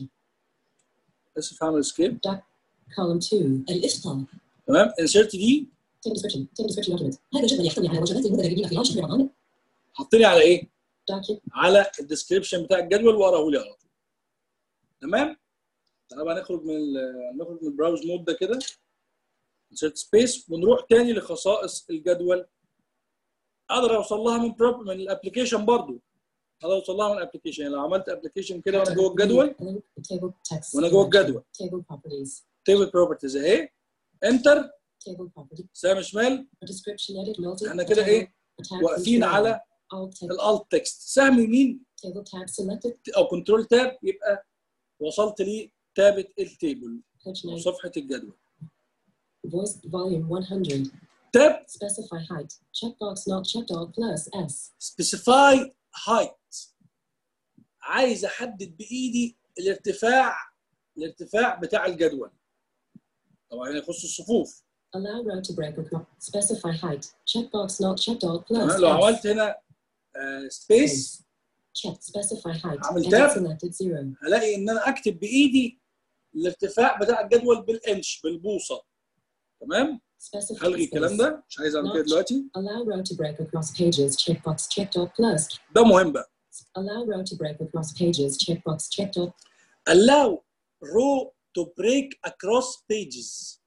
اسف هعمل اسكيب column 2 الإفطار تمام انسرت دي table description table description document هذا جدول يحتوي على وجبات المتدربين خلال شهر رمضان حطني على ايه؟ document على الديسكربشن بتاع الجدول واقراه لي على طول تمام تعالى بقى نخرج من ال- نخرج من البراوز مود ده كده انسرت سبيس ونروح تاني لخصائص الجدول اقدر اوصل لها من بروب من الابلكيشن برضو اقدر اوصل لها من الابلكيشن يعني لو عملت ابلكيشن كده وانا جوه الجدول table text وانا جوه الجدول table properties تيبل بروبرتيز اهي انتر table property سهم شمال description edit multi احنا كده ايه attack واقفين control. على alt text الالت تكست سهم يمين table tab selected او كنترول تاب يبقى وصلت لي تابة التيبل Page أو 9. صفحه الجدول Voice volume 100. تاب Specify height. Checkbox not checked all plus S. سبيسيفاي هايت عايز احدد بايدي الارتفاع الارتفاع بتاع الجدول طبعا يخص الصفوف Allow row to break across. Specify height. Checkbox not checked all plus تمام؟ لو S. عملت هنا سبيس Check. Specify height. عمل Edit tab. selected zero. هلاقي ان انا اكتب بايدي الارتفاع بتاع الجدول بالانش بالبوصه تمام Specify هلغي الكلام space. ده مش عايز اعمل كده دلوقتي Allow row to break across pages. Checkbox checked all plus. ده مهم بقى Allow row to break across pages. Checkbox checked all. allow row to break across pages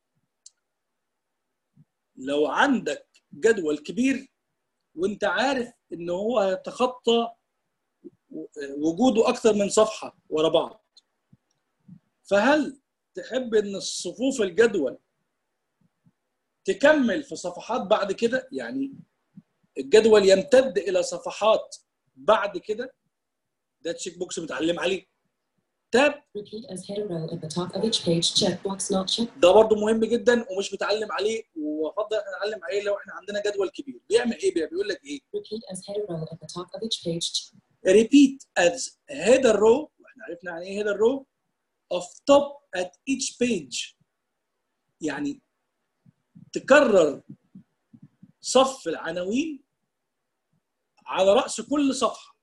لو عندك جدول كبير وانت عارف ان هو هيتخطى وجوده اكتر من صفحه ورا بعض فهل تحب ان الصفوف الجدول تكمل في صفحات بعد كده يعني الجدول يمتد الى صفحات بعد كده ده تشيك بوكس متعلم عليه تاب Repeat as header row at the top of each page. Checkbox not checked. ده برضو مهم جدا ومش متعلم عليه وافضل احنا نتعلم عليه لو احنا عندنا جدول كبير بيعمل ايه بقى بيقول لك ايه Repeat as header row at the top of each page. repeat as header row واحنا عرفنا يعني ايه header row of top at each page يعني تكرر صف العناوين على رأس كل صفحة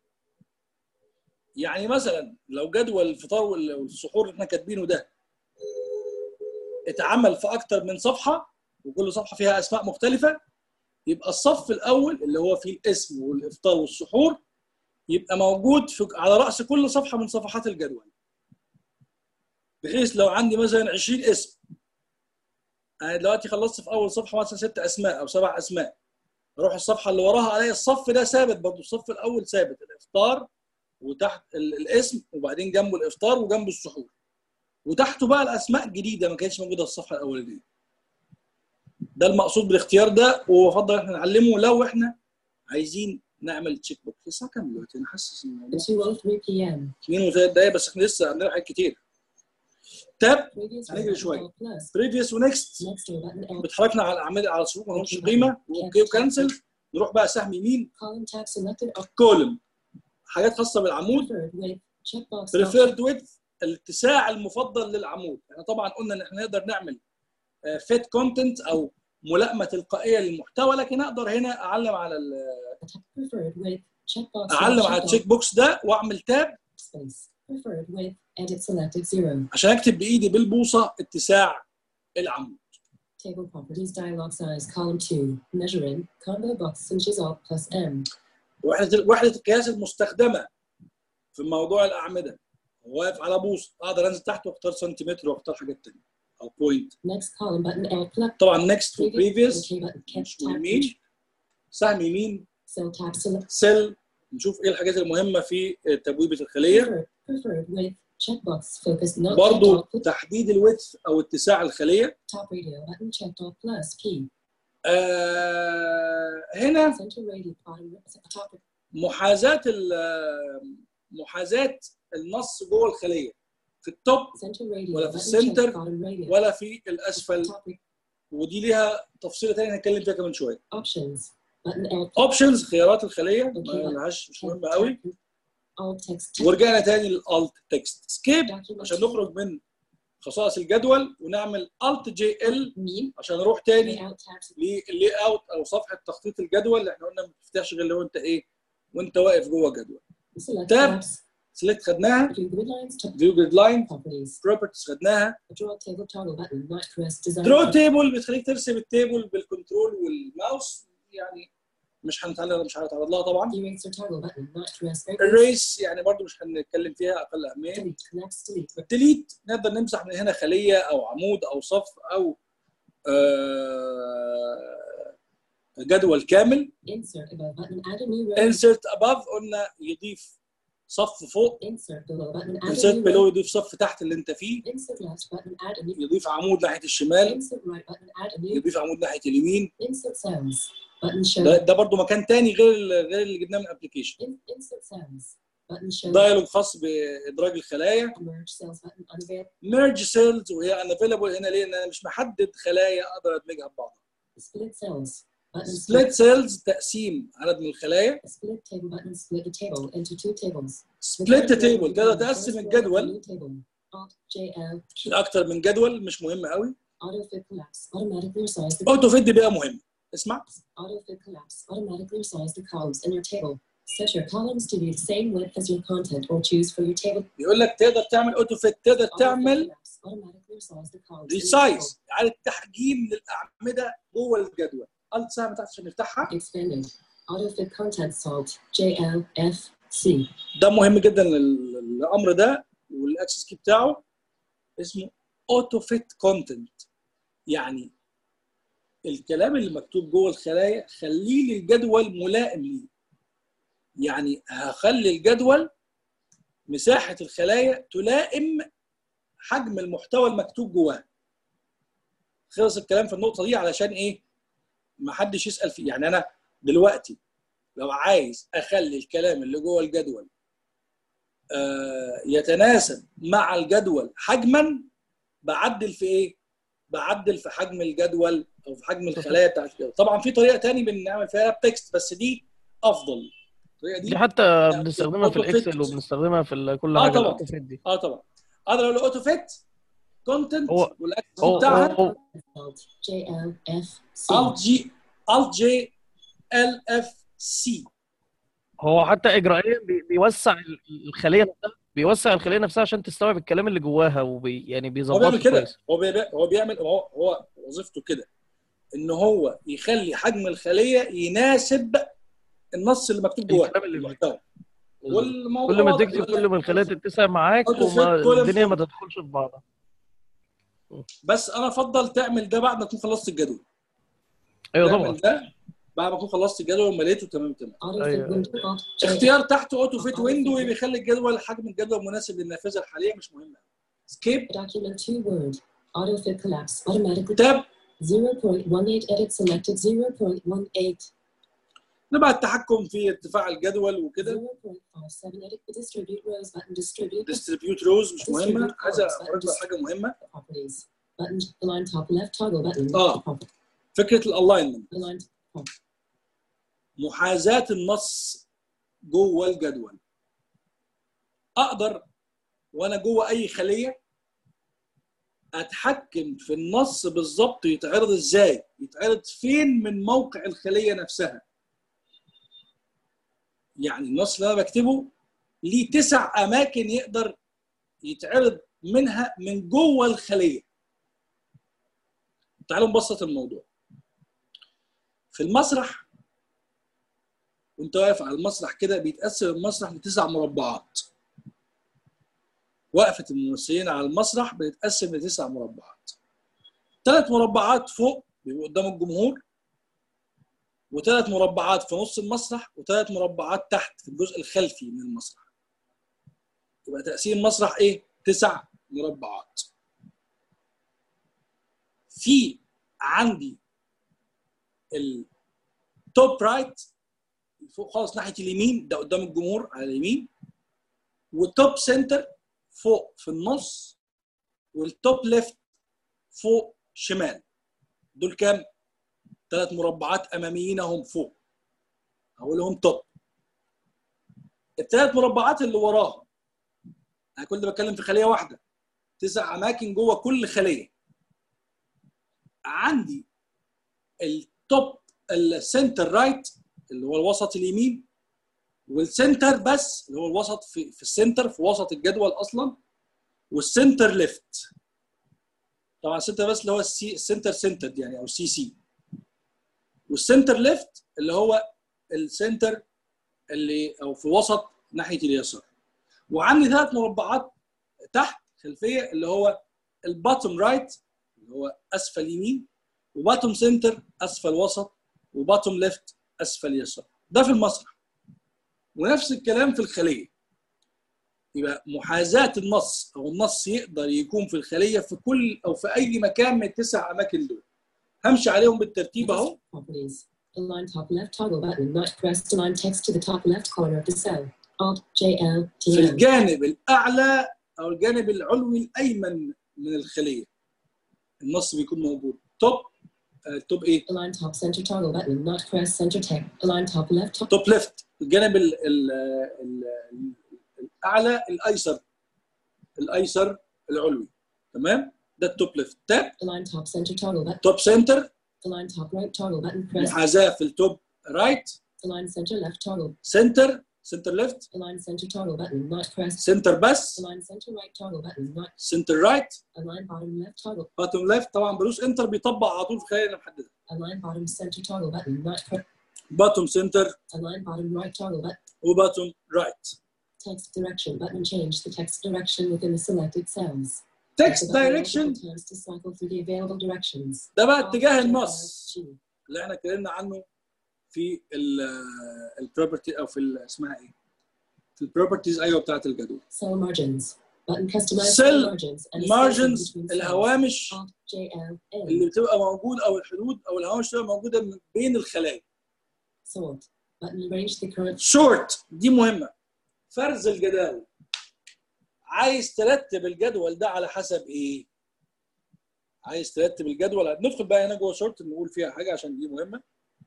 يعني مثلا لو جدول الفطار وال- والسحور اللي احنا كاتبينه ده اتعمل في اكتر من صفحة وكل صفحة فيها اسماء مختلفة يبقى الصف الاول اللي هو فيه الاسم والافطار والسحور يبقى موجود في على راس كل صفحه من صفحات الجدول بحيث لو عندي مثلا 20 اسم انا دلوقتي خلصت في اول صفحه مثلا ست اسماء او سبع اسماء اروح الصفحه اللي وراها الاقي الصف ده ثابت برضه الصف الاول ثابت الافطار وتحت ال- الاسم وبعدين جنبه الافطار وجنبه السحور وتحته بقى الاسماء الجديده ما كانتش موجوده في الصفحه الاولانيه ده المقصود بالاختيار ده وافضل احنا نعلمه لو احنا عايزين نعمل تشيك بوك الساعه كام دلوقتي انا حاسس ان الموضوع 2:03 p.m. 2 وثلاث دقايق بس احنا لسه عندنا حاجات كتير تاب Previous هنجري row شوية. all plus. بريفيوس ونكست Next row button L. بتحركنا على الاعمده على الصفوف ما لهمش قيمه واوكي وكنسل نروح بقى سهم يمين Column tab selected. Up. كولم حاجات خاصه بالعمود Preferred width. Checkbox. not بريفيرد ويدث الاتساع المفضل للعمود احنا طبعا قلنا ان احنا نقدر نعمل فيت كونتنت او ملائمه تلقائيه للمحتوى لكن اقدر هنا اعلم على ال- checked. Preferred width. Checkbox. not اعلم على checked التشيك بوكس ده واعمل تاب off. Space. Preferred width. Edit selected zero. عشان اكتب بايدي بالبوصه اتساع العمود Table properties dialog size column two. Measure in. Combo box inches alt plus M. وحده وحده القياس المستخدمه في موضوع الاعمده هو واقف على بوصه اقدر انزل تحت واختار سنتيمتر واختار حاجات تانية او بوينت Next column button L plug. طبعا نكست وبريفيوس OK button kept مش tab. يمين سهم يمين Cell tab select. سيل نشوف ايه الحاجات المهمه في تبويبه الخليه Preferred. Preferred width. Checkbox focus not checked برضو off. Put تحديد الويدث او اتساع الخليه top radio button checked off plus P. آه هنا Center radio bottom top محاذاه ال- محاذاه النص جوه الخليه في التوب center radio ولا في button السنتر checked bottom radio. ولا في الاسفل Topic ودي ليها تفصيله ثانيه هنتكلم فيها كمان شويه options button L اوبشنز خيارات الخليه ما لهاش مش مهمه قوي alt text ورجعنا تاني للالت تكست سكيب document عشان نخرج من خصائص الجدول ونعمل الت جي ال مين عشان نروح تاني layout tabs للي اوت او صفحه تخطيط الجدول اللي احنا قلنا ما بتفتحش غير لو انت ايه وانت واقف جوه جدول select Tab. tabs سيلكت خدناها view grid lines top فيو جريد لاين properties بروبرتيز خدناها draw table toggle button not crest design درو تيبل بتخليك ترسم التيبل بالكنترول والماوس يعني مش هنتعرض مش هنتعرض لها طبعا eraser toggle button not crest الريس يعني برضو مش هنتكلم فيها اقل اهميه delete next delete الديليت نقدر نمسح من هنا خليه او عمود او صف او آه، جدول كامل insert above button add a new row insert above قلنا يضيف صف فوق insert below button add a insert new below row يضيف صف تحت اللي انت فيه insert left button add a new يضيف عمود ناحيه الشمال insert right button add a new يضيف عمود ناحيه اليمين insert sounds button show ده, ده برضو مكان تاني غير ال- غير اللي جبناه من الابلكيشن In- insert sounds button shows دايلوج خاص بادراج الخلايا merge cells button unavailable. ميرج سيلز وهي انافيلابل هنا ليه؟ لان انا مش محدد خلايا اقدر ادمجها ببعض Split cells button سبليت سيلز تقسيم عدد من الخلايا Split table button split the table into two tables. سبليت تيبل تقدر تقسم الجدول Alt JL key لاكتر من جدول مش مهم قوي auto fit collapse automatically resize the اوتو فيد بقى مهم اسمع auto fit collapse automatically resize the columns in your table. Set your columns to be the same width as your content or choose for your table. بيقول لك تقدر تعمل اوتو فيت تقدر Auto fit تعمل collapse automatically resize the columns in your table. ريسايز اعاده تحجيم للاعمده جوه الجدول الت سهم تحت عشان نفتحها Expanded. Auto fit content salt JLFC. ده مهم جدا لل- الامر ده والاكسس كي بتاعه اسمه اوتو فيت كونتنت يعني الكلام اللي مكتوب جوه الخلايا خليه للجدول ملائم ليه يعني هخلي الجدول مساحه الخلايا تلائم حجم المحتوى المكتوب جواه خلص الكلام في النقطه دي علشان ايه ما حدش يسال فيه يعني انا دلوقتي لو عايز اخلي الكلام اللي جوه الجدول آه، يتناسب مع الجدول حجما بعدل في ايه؟ بعدل في حجم الجدول او في حجم الخلايا بتاعت الجدول طبعا في طريقه تاني بنعمل فيها بتكست بس دي افضل الطريقه دي دي حتى بنستخدمها في أوتو فيت. الاكسل وبنستخدمها في ال- كل آه حاجه طبعا. الأوتو فيت دي اه طبعا اقدر اقول له اوتو فيت كونتنت هو- والاكسس هو بتاعها هو Salt JLFC. الت جي الت جي ال اف سي هو حتى اجرائيا بي- بيوسع ال- الخليه نفسها بيوسع الخليه نفسها عشان تستوعب الكلام اللي جواها وبي يعني هو بيظبطه بيعمل كده كويس هو بيبقى هو بيعمل هو هو وظيفته كده ان هو يخلي حجم الخليه يناسب النص اللي مكتوب جواه الكلام اللي المحتوى والموضوع كل ما واضح. تكتب كل ما الخلايا تتسع معاك أوتو وما فيت كل الدنيا ما فوق. تدخلش في بعضها بس انا افضل تعمل ده بعد ما تكون خلصت الجدول ايوه تعمل طبعا ده بعد ما تكون خلصت الجدول ومليته تمام تمام Auto fit أيوة. window alt JL. اختيار تحته اوتو فيت ويندو بيخلي الجدول حجم الجدول مناسب للنافذه الحاليه مش مهم سكيب Document to Word. Auto fit collapse automatically. تاب 0.18 edit selected 0.18. نبقى التحكم في ارتفاع الجدول وكده 0.57 edit distribute rows button distribute ديستريبيوت روز مش مهمه عايز اوريك بقى حاجه مهمه properties. Button align top left toggle button. آه. Proper- فكره الالاينمنت Align محاذاه النص جوه الجدول اقدر وانا جوه اي خليه اتحكم في النص بالظبط يتعرض ازاي يتعرض فين من موقع الخليه نفسها يعني النص اللي انا بكتبه ليه تسع اماكن يقدر يتعرض منها من جوه الخليه تعالوا نبسط الموضوع في المسرح وانت واقف على المسرح كده بيتقسم المسرح لتسع مربعات وقفة الممثلين على المسرح بتتقسم لتسع مربعات ثلاث مربعات فوق بيبقوا قدام الجمهور وثلاث مربعات في نص المسرح وثلاث مربعات تحت في الجزء الخلفي من المسرح يبقى تقسيم المسرح ايه؟ تسع مربعات في عندي التوب رايت فوق خالص ناحيه اليمين ده قدام الجمهور على اليمين والتوب سنتر فوق في النص والتوب ليفت فوق شمال دول كام؟ ثلاث مربعات اماميين اهم فوق هقولهم توب الثلاث مربعات اللي وراها انا كل ده بتكلم في خليه واحده تسع اماكن جوه كل خليه عندي التوب السنتر رايت اللي هو الوسط اليمين والسنتر بس اللي هو الوسط في, في السنتر في وسط الجدول اصلا والسنتر ليفت طبعا السنتر بس اللي هو السي السنتر سنتر يعني او سي سي والسنتر ليفت اللي هو السنتر اللي او في وسط ناحيه اليسار وعندي ثلاث مربعات تحت خلفيه اللي هو الباتوم رايت اللي هو اسفل يمين وباتوم سنتر اسفل وسط وباتوم ليفت اسفل يسار ده في المسرح ونفس الكلام في الخليه يبقى محاذاه النص او النص يقدر يكون في الخليه في كل او في اي مكان من التسع اماكن دول همشي عليهم بالترتيب اهو Properties. Align top left toggle button. Not pressed. Align text to the top left corner of the cell. Alt J L T في M. الجانب الاعلى او الجانب العلوي الايمن من الخليه النص بيكون موجود توب آه، توب ايه Align top center toggle button. Not press center tab. Align top left top. توب ليفت الجانب ال ال ال الاعلى الايسر الايسر العلوي تمام ده التوب ليفت تاب Align top center toggle button. توب سنتر Align top right toggle button. Press. محاذاه في التوب رايت Align center left toggle. سنتر سنتر ليفت Align center toggle button. Not press. سنتر بس Align center right toggle button. Not. سنتر رايت Align bottom left toggle. باتوم ليفت طبعا بدوس انتر بيطبق على طول في خليه انا محددها Align bottom center toggle button. Not press. باتوم سنتر Align bottom right toggle button. وباتوم رايت Text direction button. Change the text direction within the selected cells. تكست Press the button دايركشن multiple times to cycle through the available directions. ده بقى Alt اتجاه J L النص G. اللي احنا اتكلمنا عنه في البروبرتي او في ال- اسمها ايه؟ في البروبرتيز ايوه بتاعت الجدول Cell margins. Button customize Cell cell margins and a spacing مارجنز between cells. الهوامش Alt J L اللي A. بتبقى موجود او الحدود او الهوامش بتبقى موجوده من بين الخلايا Sort. Button arrange the current. شورت دي مهمه فرز الجداول عايز ترتب الجدول ده على حسب ايه؟ عايز ترتب الجدول ندخل بقى هنا جوه شورت نقول فيها حاجه عشان دي مهمه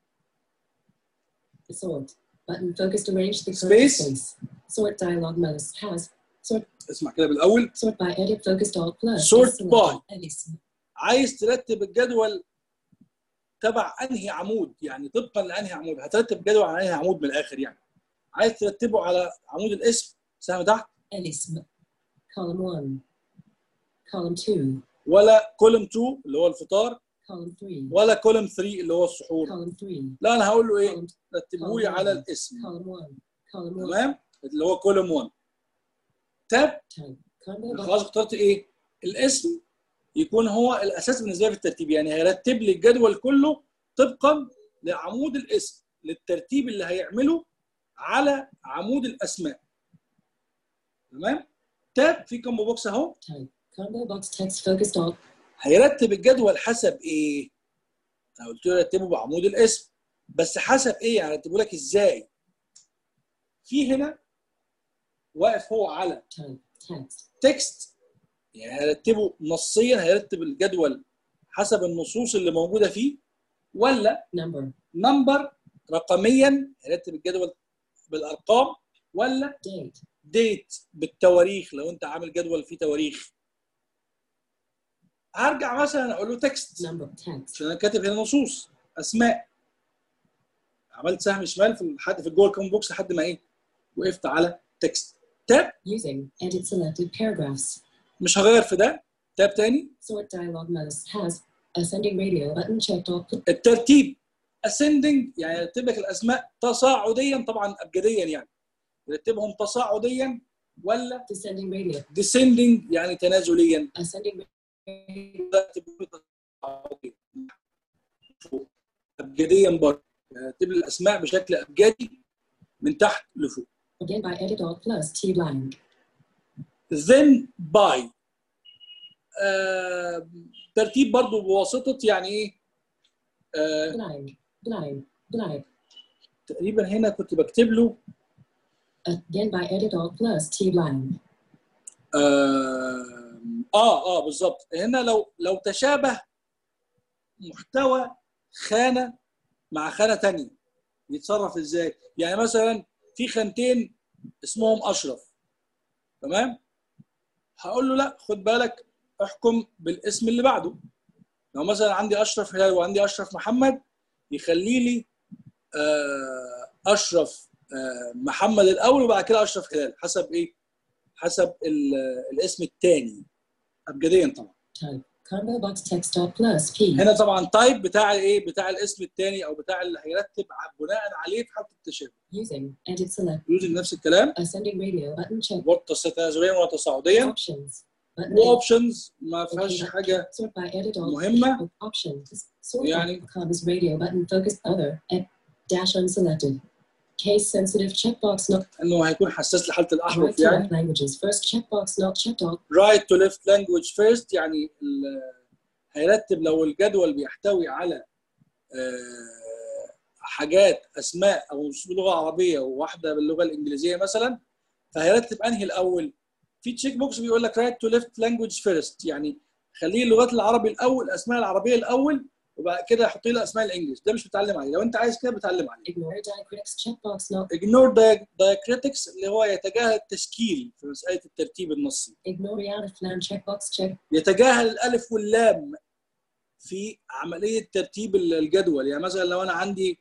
Sort. Button focused arrange the current Space. space. Sort dialog mouse has. Sort اسمع كده بالاول sort by edit focused alt plus. Sort is selected. by. Alice. عايز ترتب الجدول تبع انهي عمود يعني طبقا لانهي عمود هترتب الجدول على انهي عمود من الاخر يعني عايز ترتبه على عمود الاسم سهم تحت Alice. Column 1. Column 2. ولا كولوم 2 اللي هو الفطار Column 3. ولا كولوم 3 اللي هو السحور Column 3. لا انا هقول له ايه Column, رتبه لي على الاسم column 1. Column 1. تمام اللي هو كولوم 1 تاب Type. Combo box. خلاص اخترت ايه الاسم يكون هو الاساس بالنسبه لي في الترتيب يعني هيرتب لي الجدول كله طبقا لعمود الاسم للترتيب اللي هيعمله على عمود الاسماء تمام تاب في كومبو بوكس اهو Type. Combo box text focused alt. هيرتب الجدول حسب ايه انا قلت له رتبه بعمود الاسم بس حسب ايه يعني رتبه لك ازاي في هنا واقف هو على Type. Text. تكست يعني هيرتبه نصيا هيرتب الجدول حسب النصوص اللي موجوده فيه ولا Number. نمبر رقميا هيرتب الجدول بالارقام ولا Date. ديت بالتواريخ لو انت عامل جدول فيه تواريخ هرجع مثلا اقول له تكست Number. Text. عشان انا كاتب هنا نصوص اسماء عملت سهم شمال في الحد في جوه الكوم بوكس لحد ما ايه وقفت على تكست تاب Using edit selected paragraphs. مش هغير في ده تاب تاني Sort dialog mouse has ascending radio button checked off. الترتيب ascending يعني يرتب لك الاسماء تصاعديا طبعا ابجديا يعني يرتبهم تصاعديا ولا Descending radio. descending يعني تنازليا Ascending radio. يرتبهم تصاعديا فوق. ابجديا برضه يرتب لي الاسماء بشكل ابجدي من تحت لفوق Again by edit alt plus T blank. then by آه ترتيب برضو بواسطة يعني ايه آه Blank. Blank. Blank. تقريبا هنا كنت بكتب له Again by edit alt plus T blank. اه اه, آه بالظبط هنا لو لو تشابه محتوى خانة مع خانة تانية يتصرف ازاي يعني مثلا في خانتين اسمهم اشرف تمام هقول له لا خد بالك احكم بالاسم اللي بعده لو مثلا عندي اشرف هلال وعندي اشرف محمد يخلي لي آه، اشرف آه، محمد الاول وبعد كده اشرف هلال حسب ايه حسب ال- الاسم الثاني ابجديا طبعا Type. Combo box text alt plus P. هنا طبعا تايب بتاع ايه بتاع الاسم الثاني او بتاع اللي هيرتب ع- بناء عليه في حاله التشابه Using edit select. يوزن نفس الكلام Ascending radio button check. برضه تنازليا وتصاعديا Options. Button A. واوبشنز ما فيهاش حاجه Sort by edit alt. مهمة. Options. Sort يعني- by comms radio button focused other. At dash unselected. Case sensitive checkbox not انه هيكون حساس لحاله right الاحرف to يعني left languages. First checkbox not checked off. right to left language first يعني ال- هيرتب لو الجدول بيحتوي على آه، حاجات اسماء او نصوص باللغه العربيه وواحده باللغه الانجليزيه مثلا فهيرتب انهي الاول في تشيك بوكس بيقول لك رايت تو ليفت لانجوج فيرست يعني خليه اللغات العربي الاول الاسماء العربيه الاول وبعد كده حط لي الاسماء الانجليش ده مش بتعلم عليه لو انت عايز كده بتعلم عليه Ignore diacritics checkbox not. ignore dia- diacritics اللي هو يتجاهل التشكيل في مساله الترتيب النصي Ignore the out of plan checkbox check. يتجاهل الالف واللام في عمليه ترتيب ال- الجدول يعني مثلا لو انا عندي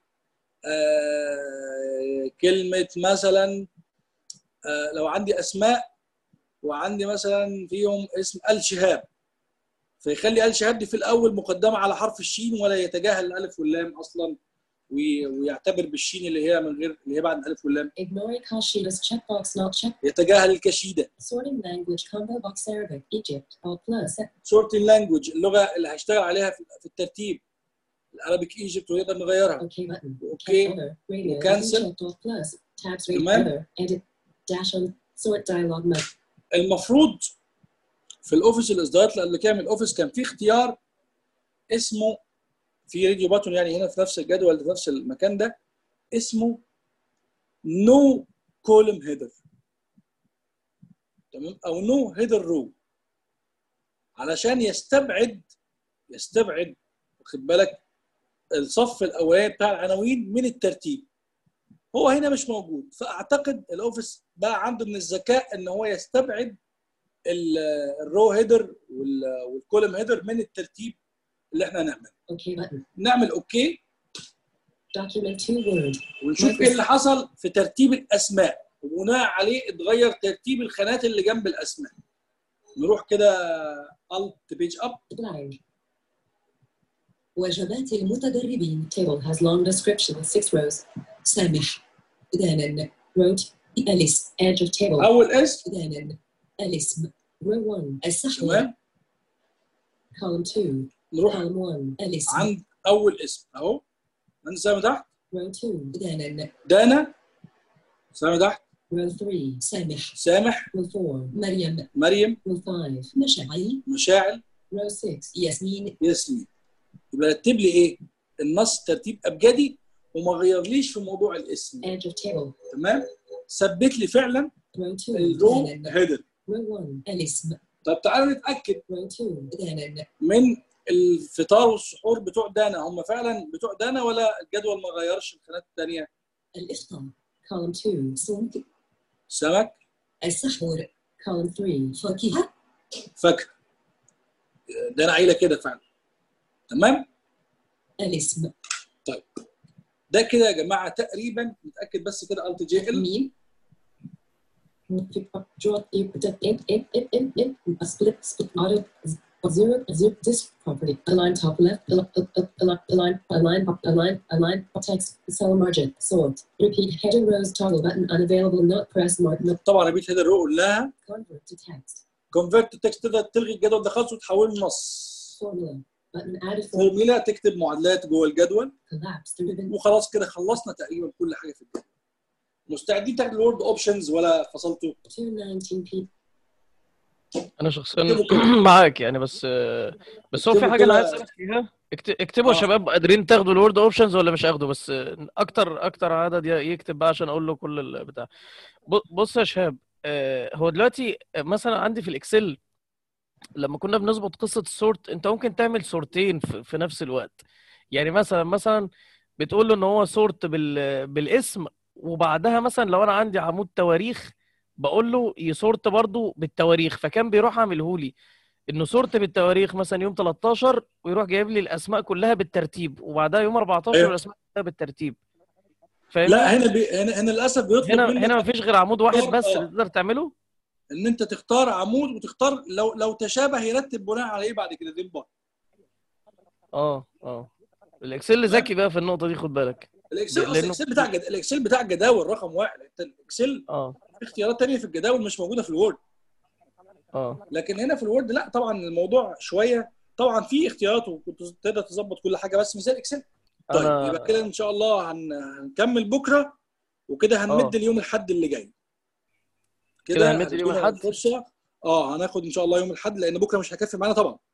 آه، كلمه مثلا آه، لو عندي اسماء وعندي مثلا فيهم اسم ال شهاب فيخلي ال شهاب دي في الاول مقدمه على حرف الشين ولا يتجاهل الالف واللام اصلا وي- ويعتبر بالشين اللي هي من غير اللي هي بعد الالف واللام Ignore Kashida's checkbox not check. يتجاهل الكشيده Sorting language combo box Arabic Egypt all plus سورت اللانجوج اللغه اللي هشتغل عليها في في الترتيب الارابيك ايجيبت ونقدر نغيرها OK button. اوكي Other radio Cancel. checked all plus tabs read تمام. other edit dash on sort dialog mode. المفروض في الاوفيس الاصدارات اللي قبل كده من الاوفيس كان في اختيار اسمه في راديو باتون يعني هنا في نفس الجدول في نفس المكان ده اسمه نو كولم هيدر تمام او نو هيدر رو علشان يستبعد يستبعد واخد بالك الصف الاولاني بتاع العناوين من الترتيب هو هنا مش موجود فاعتقد الاوفيس بقى عنده من الذكاء ان هو يستبعد ال- الرو هيدر وال- والكولم هيدر من الترتيب اللي احنا هنعمله OK button. نعمل اوكي Document to Word. ونشوف ايه اللي حصل في ترتيب الاسماء وبناء عليه اتغير ترتيب الخانات اللي جنب الاسماء نروح كده الت بيج اب Blank. وجبات المتدربين table has long description with six rows. سامح. دانا. wrote. أليس. edge of table. اول اسم دانا. الاسم. row 1. السحور. تمام column 2. نروح column 1. الاسم. عند اول اسم اهو من سامي تحت row 2. دانا. دانا سامي تحت row 3. سامح. سامح row 4. مريم. مريم row 5. مشعل. مشاعل row 6. ياسمين. ياسمين يبقى رتب لي ايه النص ترتيب ابجدي وما غيرليش في موضوع الاسم edge of table. تمام ثبت لي فعلا row 2. الرو دانا. هيدر row 1. الاسم. طب تعالى نتاكد row 2. دانا. من الفطار والسحور بتوع دانا هم فعلا بتوع دانا ولا الجدول ما غيرش الخانات الثانيه الإفطار column 2 صوت سمك السحور column 3 فاكهة فاكهه دانا عيله كده فعلا تمام الاسم ده كده يا جماعه تقريبا نتاكد بس كده الت جي ال مين pick up draw if that in in in in in a split split auto zero zero this property align top left align align align align align align text cell margin sort repeat heading rows toggle button unavailable not press mark not طبعا ريبيت هيدر رو قلناها convert to text كونفرت تكست تقدر تلغي الجدول ده خالص وتحوله لنص formula button added form فورميلا تكتب معادلات جوه الجدول collapse through the وخلاص كده خلصنا تقريبا كل حاجه في الجدول مستعدين تاخدوا الوورد اوبشنز ولا فصلتوا 219 p انا شخصيا اكتبوا كده. معاك يعني بس بس هو في اكتبوا حاجه انا كده. عايز اسالك فيها اكت- اكتبوا يا آه. شباب قادرين تاخدوا الوورد اوبشنز ولا مش اخدوا بس اكتر اكتر عدد ي- يكتب بقى عشان اقول له كل البتاع ب- بص يا شباب آه، هو دلوقتي مثلا عندي في الاكسل لما كنا بنظبط قصه السورت انت ممكن تعمل صورتين في في نفس الوقت يعني مثلا مثلا بتقول له ان هو سورت بال بالاسم وبعدها مثلا لو انا عندي عمود تواريخ بقول له يسورت برضو بالتواريخ فكان بيروح عامله لي انه سورت بالتواريخ مثلا يوم 13 ويروح جايب لي الاسماء كلها بالترتيب وبعدها يوم 14 أيوة. والاسماء كلها بالترتيب فاهم لا هنا بي... هنا هنا للاسف بيطلب هنا منك هنا مفيش غير عمود واحد اختار- بس آه. اللي تقدر تعمله ان انت تختار عمود وتختار لو لو تشابه يرتب بناء على ايه بعد كده دي البار اه اه الاكسل ذكي بقى في النقطه دي خد بالك الاكسل أصل لأنه- الاكسل بتاع جد... الاكسل بتاع جداول رقم واحد انت الاكسل اه في اختيارات تانية في الجداول مش موجوده في الوورد اه لكن هنا في الوورد لا طبعا الموضوع شويه طبعا في اختيارات وكنت تقدر تظبط كل حاجه بس مش زي الاكسل طيب أنا- يبقى كده ان شاء الله هن... هنكمل بكره وكده هنمد آه. اليوم الحد اللي جاي كده هنمد اليوم هتدينا الأحد؟ فرصه اه هناخد ان شاء الله يوم الاحد لان بكره مش هيكفي معانا طبعا